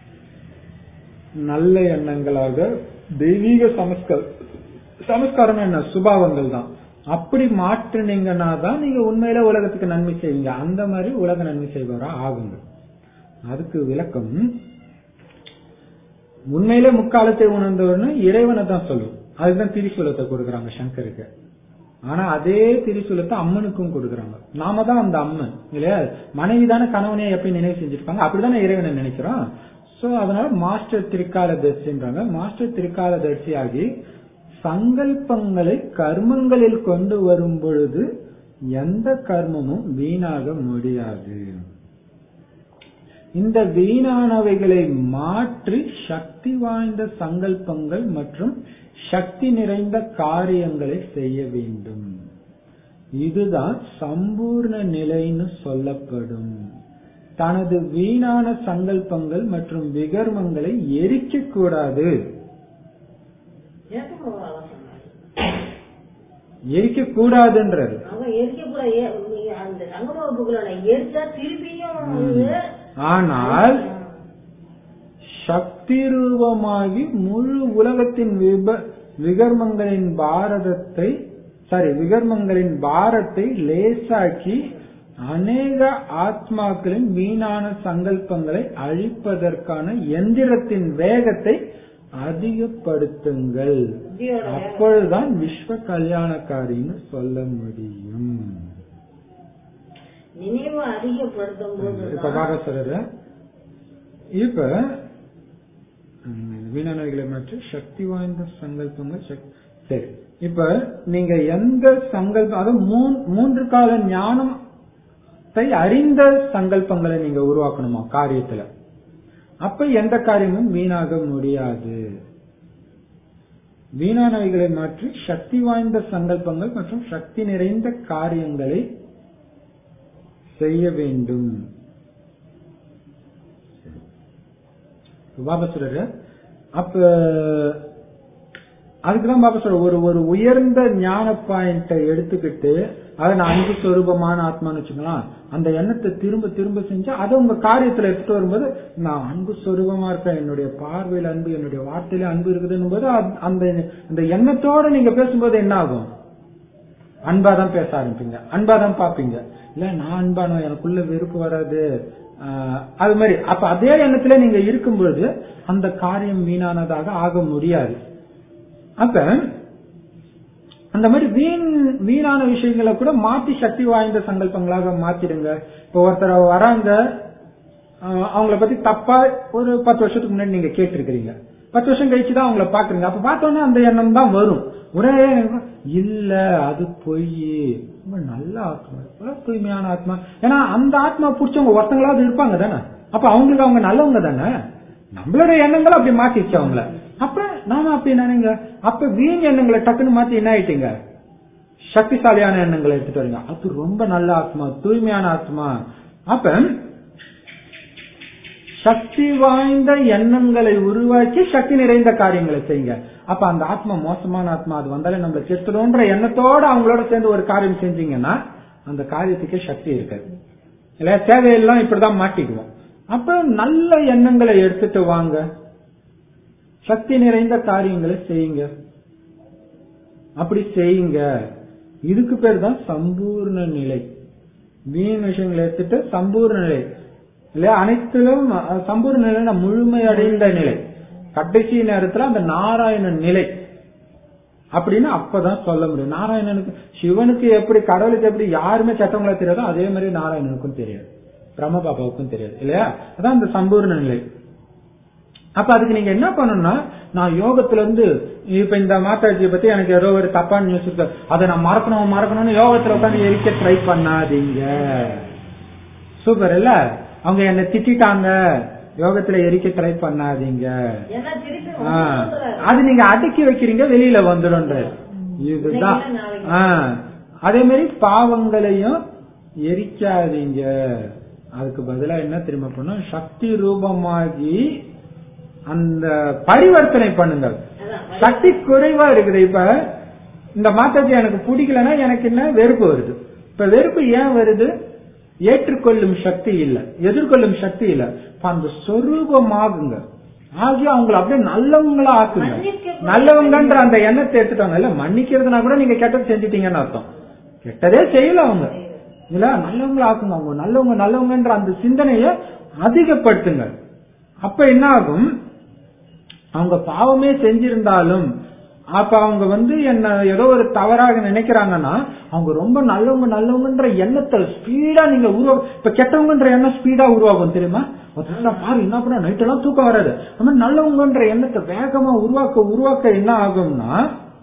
நல்ல எண்ணங்களாக தெய்வீக சமஸ்கார சமஸ்காரம் என்ன சுபாவங்கள் தான் அப்படி மாற்றினீங்கன்னா தான் நீங்க உண்மையில உலகத்துக்கு நன்மை செய்வீங்க அந்த மாதிரி உலக நன்மை செய்வரா ஆகுங்க அதுக்கு விளக்கம் உண்மையிலே முக்காலத்தை உணர்ந்தவர்னு இறைவனை தான் சொல்லும் அதுதான் திரிசூலத்தை கொடுக்குறாங்க சங்கருக்கு ஆனா அதே திரிசூலத்தை அம்மனுக்கும் கொடுக்குறாங்க நாம தான் அந்த அம்மன் இல்லையா மனைவி தானே கணவனே எப்படி நினைவு செஞ்சிருப்பாங்க அப்படிதானே இறைவனை நினைக்கிறோம் சோ அதனால மாஸ்டர் திரிகால தரிசின்றாங்க மாஸ்டர் திரிகால தரிசி ஆகி சங்கல்பங்களை கர்மங்களில் கொண்டு வரும் பொழுது எந்த கர்மமும் வீணாக முடியாது இந்த வீணானவைகளை மாற்றி சக்தி வாய்ந்த சங்கல்பங்கள் மற்றும் சக்தி நிறைந்த காரியங்களை செய்ய வேண்டும் இதுதான் சம்பூர்ண நிலைன்னு சொல்லப்படும் தனது வீணான சங்கல்பங்கள் மற்றும் விகர்மங்களை எரிக்க கூடாது எதுக்கு அவன் சொன்னான்? எரிக்க கூடாதுன்றது அவன் எரிக்க கூட ஏ- நீ அந்த சங்கம எரிச்சா திருப்பியும் வந்து ஆனால் சக்தி ரூபமாகி முழு உலகத்தின் விப- விகர்மங்களின் பாரதத்தை சாரி விகர்மங்களின் பாரத்தை லேசாக்கி அநேக ஆத்மாக்களின் வீணான சங்கல்பங்களை அழிப்பதற்கான எந்திரத்தின் வேகத்தை அதிகப்படுத்துங்கள் புத்தியோட வேகம். அப்பொழுதுதான் விஸ்வ கல்யாணக்காரின்னு சொல்ல முடியும் நினைவு அதிகப்படுத்தும் இப்ப போது பாக்க சொல்ற இப்ப ம், வீணானவைகளை மாற்றி சக்தி வாய்ந்த சங்கல்பங்கள் சக்- சரி இப்ப நீங்க எந்த சங்கல்பம் அதாவது மூன்- மூன்று கால ஞானத்தை அறிந்த சங்கல்பங்களை நீங்க உருவாக்கணுமா காரியத்துல அப்ப எந்த காரியமும் வீணாக முடியாது வீணானவைகளை மாற்றி சக்தி வாய்ந்த சங்கல்பங்கள் மற்றும் சக்தி நிறைந்த காரியங்களை செய்ய வேண்டும் பாபா சொல்ற அப்ப அதுக்குதான் பாபா சொல்ற ஒரு ஒரு உயர்ந்த ஞான பாயிண்ட எடுத்துக்கிட்டு அதை நான் அன்பு சொரூபமான ஆத்மான்னு வச்சுக்கலாம் அந்த எண்ணத்தை திரும்ப திரும்ப செஞ்சா அதை உங்க காரியத்துல எடுத்துட்டு வரும்போது நான் அன்பு சொரூபமா இருக்கேன் என்னுடைய பார்வையில அன்பு என்னுடைய வார்த்தையில அன்பு இருக்குதுன்னு போது அது- அந்த அந்த எண்ணத்தோட நீங்க பேசும்போது என்ன ஆகும் அன்பாதான் பேச ஆரம்பிப்பீங்க அன்பாதான் பாப்பீங்க இல்ல நான் அன்பானோ எனக்குள்ள வெறுப்பு வராது ஆஹ், அது மாதிரி அப்ப அதே எண்ணத்துல நீங்க இருக்கும் பொழுது அந்த காரியம் வீணானதாக ஆக முடியாது அப்ப அந்த மாதிரி வீண் வீணான விஷயங்களை கூட மாத்தி சக்தி வாய்ந்த சங்கல்பங்களாக மாத்திடுங்க இப்ப ஒருத்தர் வராங்க ஆஹ், அவங்கள பத்தி தப்பா ஒரு பத்து வருஷத்துக்கு முன்னாடி நீங்க கேட்டிருக்கிறீங்க பத்து வருஷம் கழிச்சு தான் அவங்கள பாக்குறீங்க அப்ப பார்த்தோன்னே அந்த எண்ணம் தான் வரும் ஒரே எண்ணம், இல்ல அது பொய் ரொம்ப நல்ல ஆத்மா எவ்வளவு தூய்மையான ஆத்மா ஏன்னா அந்த ஆத்மா பிடிச்சவங்க ஒருத்தங்களாவது இருப்பாங்க தானே அப்ப அவங்களுக்கு அவங்க நல்லவங்க தானே நம்மளோட எண்ணங்களை அப்படி மாத்திச்சு அவங்கள அப்ப நாம அப்படி நினைங்க அப்ப வீண் எண்ணங்களை டக்குன்னு மாத்தி என்ன ஆயிட்டீங்க சக்திசாலியான எண்ணங்களை எடுத்துட்டு வரீங்க அது ரொம்ப நல்ல ஆத்மா தூய்மையான ஆத்மா அப்ப சக்தி வாய்ந்த எண்ணங்களை உருவாக்கி சக்தி நிறைந்த காரியங்களை செய்யுங்க அப்ப அந்த ஆத்மா மோசமான ஆத்மா அது வந்தாலே நம்மள கெடுத்துடும்ன்ற எண்ணத்தோட அவங்களோட சேர்ந்து ஒரு காரியம் செஞ்சீங்கன்னா அந்த காரியத்துக்கே சக்தி இருக்காது இல்ல தேவையெல்லாம் இப்படிதான் மாட்டிக்குவோம் அப்ப நல்ல எண்ணங்களை எடுத்துட்டு வாங்க சக்தி நிறைந்த காரியங்களை செய்யுங்க அப்படி செய்யுங்க இதுக்கு பேர் தான் சம்பூர்ண நிலை வீண் விஷயங்களை எடுத்துட்டு சம்பூர்ண நிலை இல்லையா அனைத்திலும் அஹ், சம்பூர்ண நிலை முழுமை அடைந்த நிலை கடைசி நேரத்துல அந்த நாராயண நிலை அப்படின்னு அப்பதான் சொல்ல முடியும் நாராயணனுக்கு சிவனுக்கு எப்படி கடவுளுக்கு எப்படி யாருமே சட்டங்களா தெரியாதோ அதே மாதிரி நாராயணனுக்கும் தெரியாது பிரம்ம பாபாவுக்கும் தெரியாது இல்லையா அதான் அந்த சம்பூர்ண நிலை அப்ப அதுக்கு நீங்க என்ன பண்ணணும்னா நான் யோகத்துல இருந்து இப்ப இந்த மாதாஜியை பத்தி எனக்கு ஏதோ ஒரு தப்பான நியூஸ் இருக்கு அதை நான் மறக்கணும் மறக்கணும்னு யோகத்துல உட்காந்து எரிக்க ட்ரை பண்ணாதீங்க சூப்பர் இல்ல அவங்க என்ன திட்டாங்க யோகத்துல எரிக்க ட்ரை பண்ணாதீங்க ஏன்னா திருப்பி ஆ, வந்துடுறாரு. அது நீங்க அடக்கி வைக்கிறீங்க வெளியில வந்துடும் இதுதான் ஆ, அதே மாதிரி பாவங்களையும் எரிக்காதீங்க அதுக்கு பதிலா என்ன தெரியுமா பண்ணும் சக்தி ரூபமாகி அந்த பரிவர்த்தனை பண்ணுங்கள் அதான், சக்தி குறைவா இருக்குது இப்ப இந்த மாத்தாஜி எனக்கு பிடிக்கலன்னா எனக்கு என்ன வெறுப்பு வருது இப்ப வெறுப்பு ஏன் வருது ஏற்றுக்கொள்ளும் சக்தி இல்ல எதிர்கொள்ளும் சக்தி இல்ல இப்ப அந்த சொரூபமாகுங்க ஆகி அவங்கள அப்படியே நல்லவங்களா ஆக்குங்க மன்னிக்க நல்லவங்கன்ற அந்த எண்ணத்தை எடுத்துட்டாங்க இல்ல மன்னிக்கிறதுனா கூட நீங்க கெட்டது செஞ்சுட்டீங்கன்னு அர்த்தம் கெட்டதே செய்யல அவங்க இல்ல நல்லவங்களா ஆக்குங்க அவங்க நல்லவங்க நல்லவங்கன்ற அந்த சிந்தனைய அதிகப்படுத்துங்க அப்ப என்ன ஆகும் அவங்க பாவமே செஞ்சிருந்தாலும் அப்ப அவங்க வந்து என்ன ஏதோ ஒரு தவறாக நினைக்கிறாங்கன்னா அவங்க ரொம்ப நல்லவங்க நல்லவங்கன்ற எண்ணத்தை ஸ்பீடா நீங்க உருவா இப்ப கெட்டவங்கன்ற எண்ணம் ஸ்பீடா உருவாகும் தெரியுமா அதான் பாரு என்ன பண்ண நைட் எல்லாம் தூக்கம் வராது அந்த மாதிரி நல்லவங்கன்ற எண்ணத்தை வேகமா உருவாக்க உருவாக்க என்ன ஆகும்னா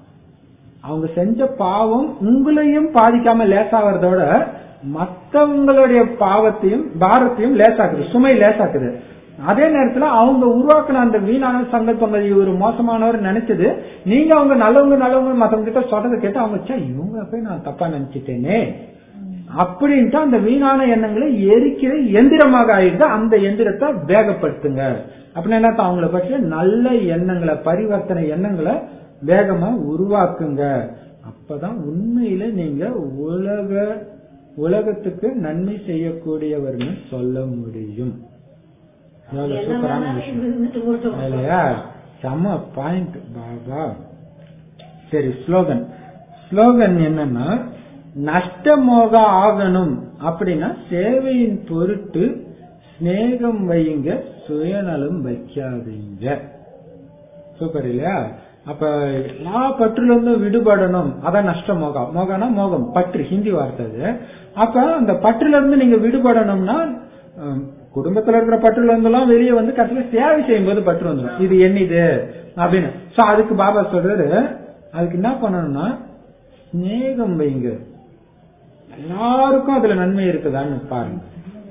அவங்க செஞ்ச பாவம் உங்களையும் பாதிக்காம லேசாகிறதோட மத்தவங்களுடைய பாவத்தையும் பாரத்தையும் லேசாக்குது சுமை லேசாக்குது அதே நேரத்துல அவங்க உருவாக்குன அந்த வீணான சங்கல்பங்கள் இவர் மோசமானவர் நினைச்சது நீங்க அவங்க நல்லவங்க நல்லவங்க மத்தவங்க கிட்ட சொல்றதை கேட்டு அவங்க ச்சே இவங்க போய் நான் தப்பா நினைச்சிட்டேனே அப்படின்ட்டு அந்த வீணான எண்ணங்களை எரிக்கிற எந்திரமாக ஆயிடுது அந்த எந்திரத்தை வேகப்படுத்துங்க அப்படின்னு என்ன அவங்கள பற்றிய நல்ல எண்ணங்களை பரிவர்த்தனை எண்ணங்களை வேகமா உருவாக்குங்க அப்பதான் உண்மையில நீங்க உலக உலகத்துக்கு நன்மை செய்யக்கூடியவர்னு சொல்ல முடியும் எவ்வளவு என்ன சூப்பரான வேணாலும் விஷயம் இருந்துட்டு போட்டோம். இல்லையா செம பாயிண்ட் பாபா சரி ஸ்லோகன் ஸ்லோகன் என்னன்னா நஷ்டமோக ஆகணும் அப்படின்னா சேவையின் பொருட்டு சிநேகம் வையுங்க சுயநலம் வைக்காதீங்க சூப்பர் இல்லையா அப்ப எல்லா பற்றுல இருந்து விடுபடணும் அதான் நஷ்ட மோகம் மோகம்னா மோகம் பற்று ஹிந்தி வார்த்தை அது அப்ப அந்த பற்றுல இருந்து நீங்க விடுபடணும்னா ஹம், குடும்பத்துல இருக்கிற பற்றுல இருந்தெல்லாம் வெளியே வந்து கடைசியில சேவை செய்யும் போது பற்று வந்துடும் இது என்னது அப்படின்னு சோ அதுக்கு பாபா சொல்றாரு அதுக்கு என்ன பண்ணணும்னா சிநேகம் வைங்க எல்லாருக்கும் அதுல நன்மை இருக்குதான்னு பாருங்க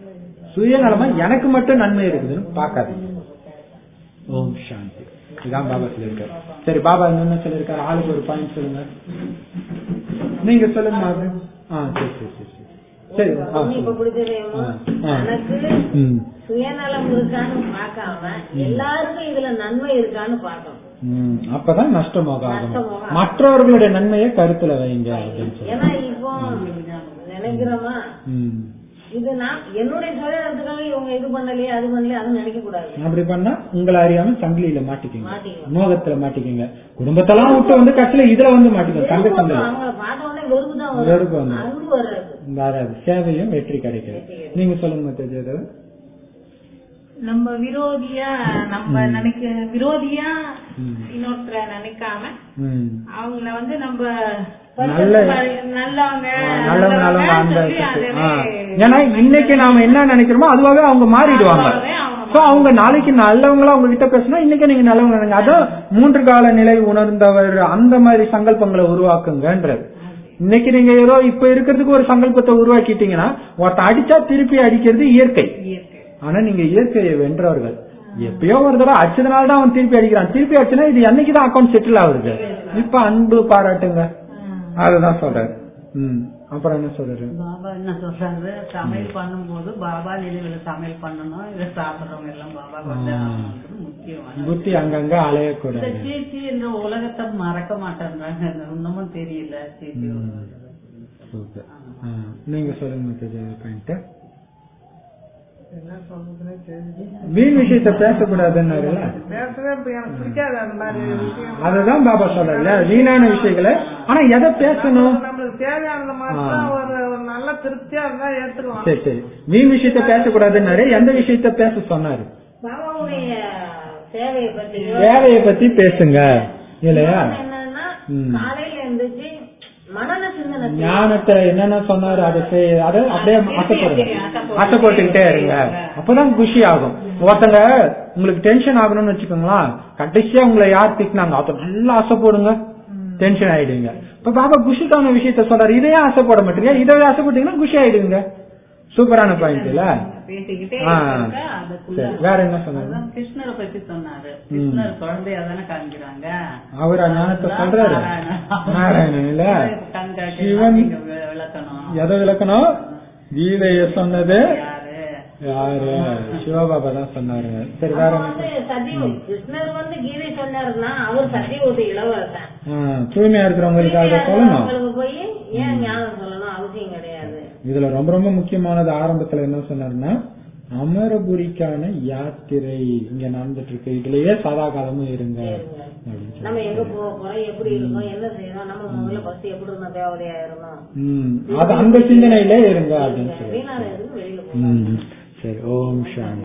சுயநலமா எனக்கு மட்டும் நன்மை இருக்குதுன்னு பாக்காதீங்க ஓம் சாந்தி இதான் பாபா சொல்லியிருக்காரு சரி பாபா என்ன சொல்லியிருக்காரு ஆளுக்கு ஒரு பாயிண்ட் சொல்லுங்க நீங்க சொல்லுங்க பாபா ஆ சரி சரி சரி சரி சரி ஆ ஒண்ணு இப்ப சொல்லுங்க. புரிஞ்சது ஆ, ஆ. எனக்கு ம் சுயநலம் இருக்கான்னு பார்க்காம எல்லாருக்கும் இதுல நன்மை இருக்கான்னு பார்க்கணும் ம், அப்பதான் நஷ்டமாக ஆகும் நஷ்டமாக. மற்றவர்களுடைய நன்மையை கருத்துல வைங்க அப்படின்னு சொல்லி ஏன்னா இப்போ நினைக்கிறோமா ம். இது நான் என்னுடைய சுயநலத்துக்காக இவங்க இது பண்ணலையே அது பண்ணலையே அது நினைக்க கூடாது அப்படி பண்ணா உங்களை அறியாம சங்கிலியில மாட்டிக்கிங்க மாட்டிக்குவோம். மோகத்துல மாட்டிக்கிங்க குடும்பத்தெல்லாம் விட்டு வந்து கடைசியில இதுல வந்து மாட்டிக்கோங்க தங்க சங்கிலி அவங்கள பார்த்த உடனே வெறுப்பு தான் வெறுப்பு வரும் வந்துரும். அன்பு வர்றது வராது சேவையும் வெற்றி கிடைக்கிறது நீங்க சொல்லுங்க தேஜாதவ் நம்ம விரோதியா நம்ம நினைக்க விரோதியா ம். இன்னொருத்தர நினைக்காம ம். அவங்கள வந்து நம்ம நல்ல நல்லவங்க ஆ, நல்லவங்க நல்லவங்க அந்த சொல்லி இது. அதுவே ஆ. ஏன்னா இன்னைக்கு நாம என்ன நினைக்கிறோமோ அதுவாகவே அவங்க மாறிடுவாங்க அதுவாகவே அவங்க சோ அவங்க நாளைக்கு நல்லவங்களா அவங்க கிட்ட பேசினா இன்னைக்கு நீங்க நல்லவங்க நினைங்க அதான் மூன்று கால நிலை உணர்ந்தவர் அந்த மாதிரி சங்கல்பங்களை உருவாக்குங்கன்றது இன்னைக்கு நீங்க ஏதோ இப்ப இருக்கிறதுக்கு ஒரு சங்கல்பத்தை உருவாக்கிட்டீங்கன்னா ஒருத்த அடிச்சா திருப்பி அடிக்கிறது இயற்கை இயற்கை ஆனா நீங்க இயற்கையை வென்றவர்கள் எப்பயோ ஒரு தடவை அடிச்சதுனால தான் அவன் திருப்பி அடிக்கிறான் திருப்பி அடிச்சுனா இது என்னைக்குதான் அக்கௌண்ட் செட்டில் ஆகுது இப்ப அன்பு பாராட்டுங்க அதுதான் சொல்றாரு ம் அப்புறம் என்ன சொல்றாரு பாபா என்ன சொல்றாரு சமையல் பண்ணும்போது பாபா நினைவுல சமையல் பண்ணணும் இதை சாப்பிடுறவங்க எல்லாம் பாபா கொண்டு வரணும்ன்றது முக்கியமான புத்தி அங்கங்க இந்த அலையக்கூடாது சீச்சி இந்த உலகத்தை மறக்க மாட்டேன்றாங்க இன்னமும் தெரியல சீச்சி சூப்பர் ஆ, நீங்க சொல்லுங்க பாயிண்ட் வீண் விஷயத்த பேசக்கூடாதுன்னாருல அதுதான் பாபா சொல்றல வீணான விஷயங்களை ஆனா எதை பேசணும் நம்மளுக்கு தேவையானது மாத்திரம் ஒரு ஒரு நல்ல திருப்தியா இருந்தா எடுத்துக்கலாம் சரி சரி வீண் விஷயத்த பேசக்கூடாதுன்னாரு எந்த விஷயத்த பேச சொன்னாரு பாபாவுடைய சேவையை பத்தி வேலையை பத்தி பேசுங்க இல்லையா என்னன்னா ம். காலையில எழுந்துச்சு மனத சின்ன என்னென்ன ஞானத்தை என்னென்ன சொன்னாரு அதை செய்- அதை அப்படியே ஆசைப்படுங்க ஆசைப்பட்டுக்கிட்டே இருங்க அப்பதான் குஷி ஆகும் ஒருத்தங்க உங்களுக்கு டென்ஷன் ஆகணும்னு வச்சுக்கோங்களேன் கடைசியா உங்களை யார் திட்டினாங்க அதை நல்லா ஆசைப்படுங்க டென்ஷன் ஆயிடுங்க இப்ப பாபா குஷிக்கான விஷயத்த சொல்றாரு இதையே ஆசைப்பட மாட்டீங்க இதை ஆசைப்பட்டீங்கன்னா குஷி ஆயிடுங்க சூப்பரான பாயிண்ட் இல்ல பேசிக்கிட்டே ஆ. இருக்காங்க, அதுக்குள்ள சரி, வேற என்ன சொன்னாங்க அதான் கிருஷ்ணரை பத்தி சொன்னாரு கிருஷ்ணர் குழந்தையா தானே காமிக்கிறாங்க அவரா ஞானத்தை சொல்றாரு நாராயணன். நாராயணன் இல்ல கண்காட்சி சிவன் நீங்க வி- விளக்கணும் எதை விளக்கணும் கீதைய சொன்னது யாரு யாரு சிவபாபா தான் சொன்னாரு சரி வேற அவன் என்ன வந்து சத்தியம் கிருஷ்ணர் வந்து கீதை சொன்னாருன்னா அவர் சத்தியவதி இளவரசன் ஆ, தூய்மையா இருக்கிறவங்களுக்கு அதை சொல்லணும் அவங்களுக்கு போய் ஏன் ஞானம் சொல்லணும் அவசியம் கிடையாது இதுல ரொம்ப ரொம்ப முக்கியமானது ஆரம்பத்துல என்ன சொன்னாருன்னா அமரபுரிக்கான யாத்திரை இங்க நடந்துட்டு இருக்கு இதுலயே சதா காலமும் இருங்க அப்படின்னு சொல்லி. நம்ம எங்க போக போறோம் எப்படி இருக்கோம் என்ன செய்யறோம் நம்ம முதல்ல ஃபர்ஸ்ட் எப்படி இருந்தோம் தேவதையா இருந்தோம் ம் அது அந்த சிந்தனையிலே இருங்க அப்படின்னு சொல்லி வீணாத இருந்து வெளியில போகணும் ம் சரி ஓம் சாந்தி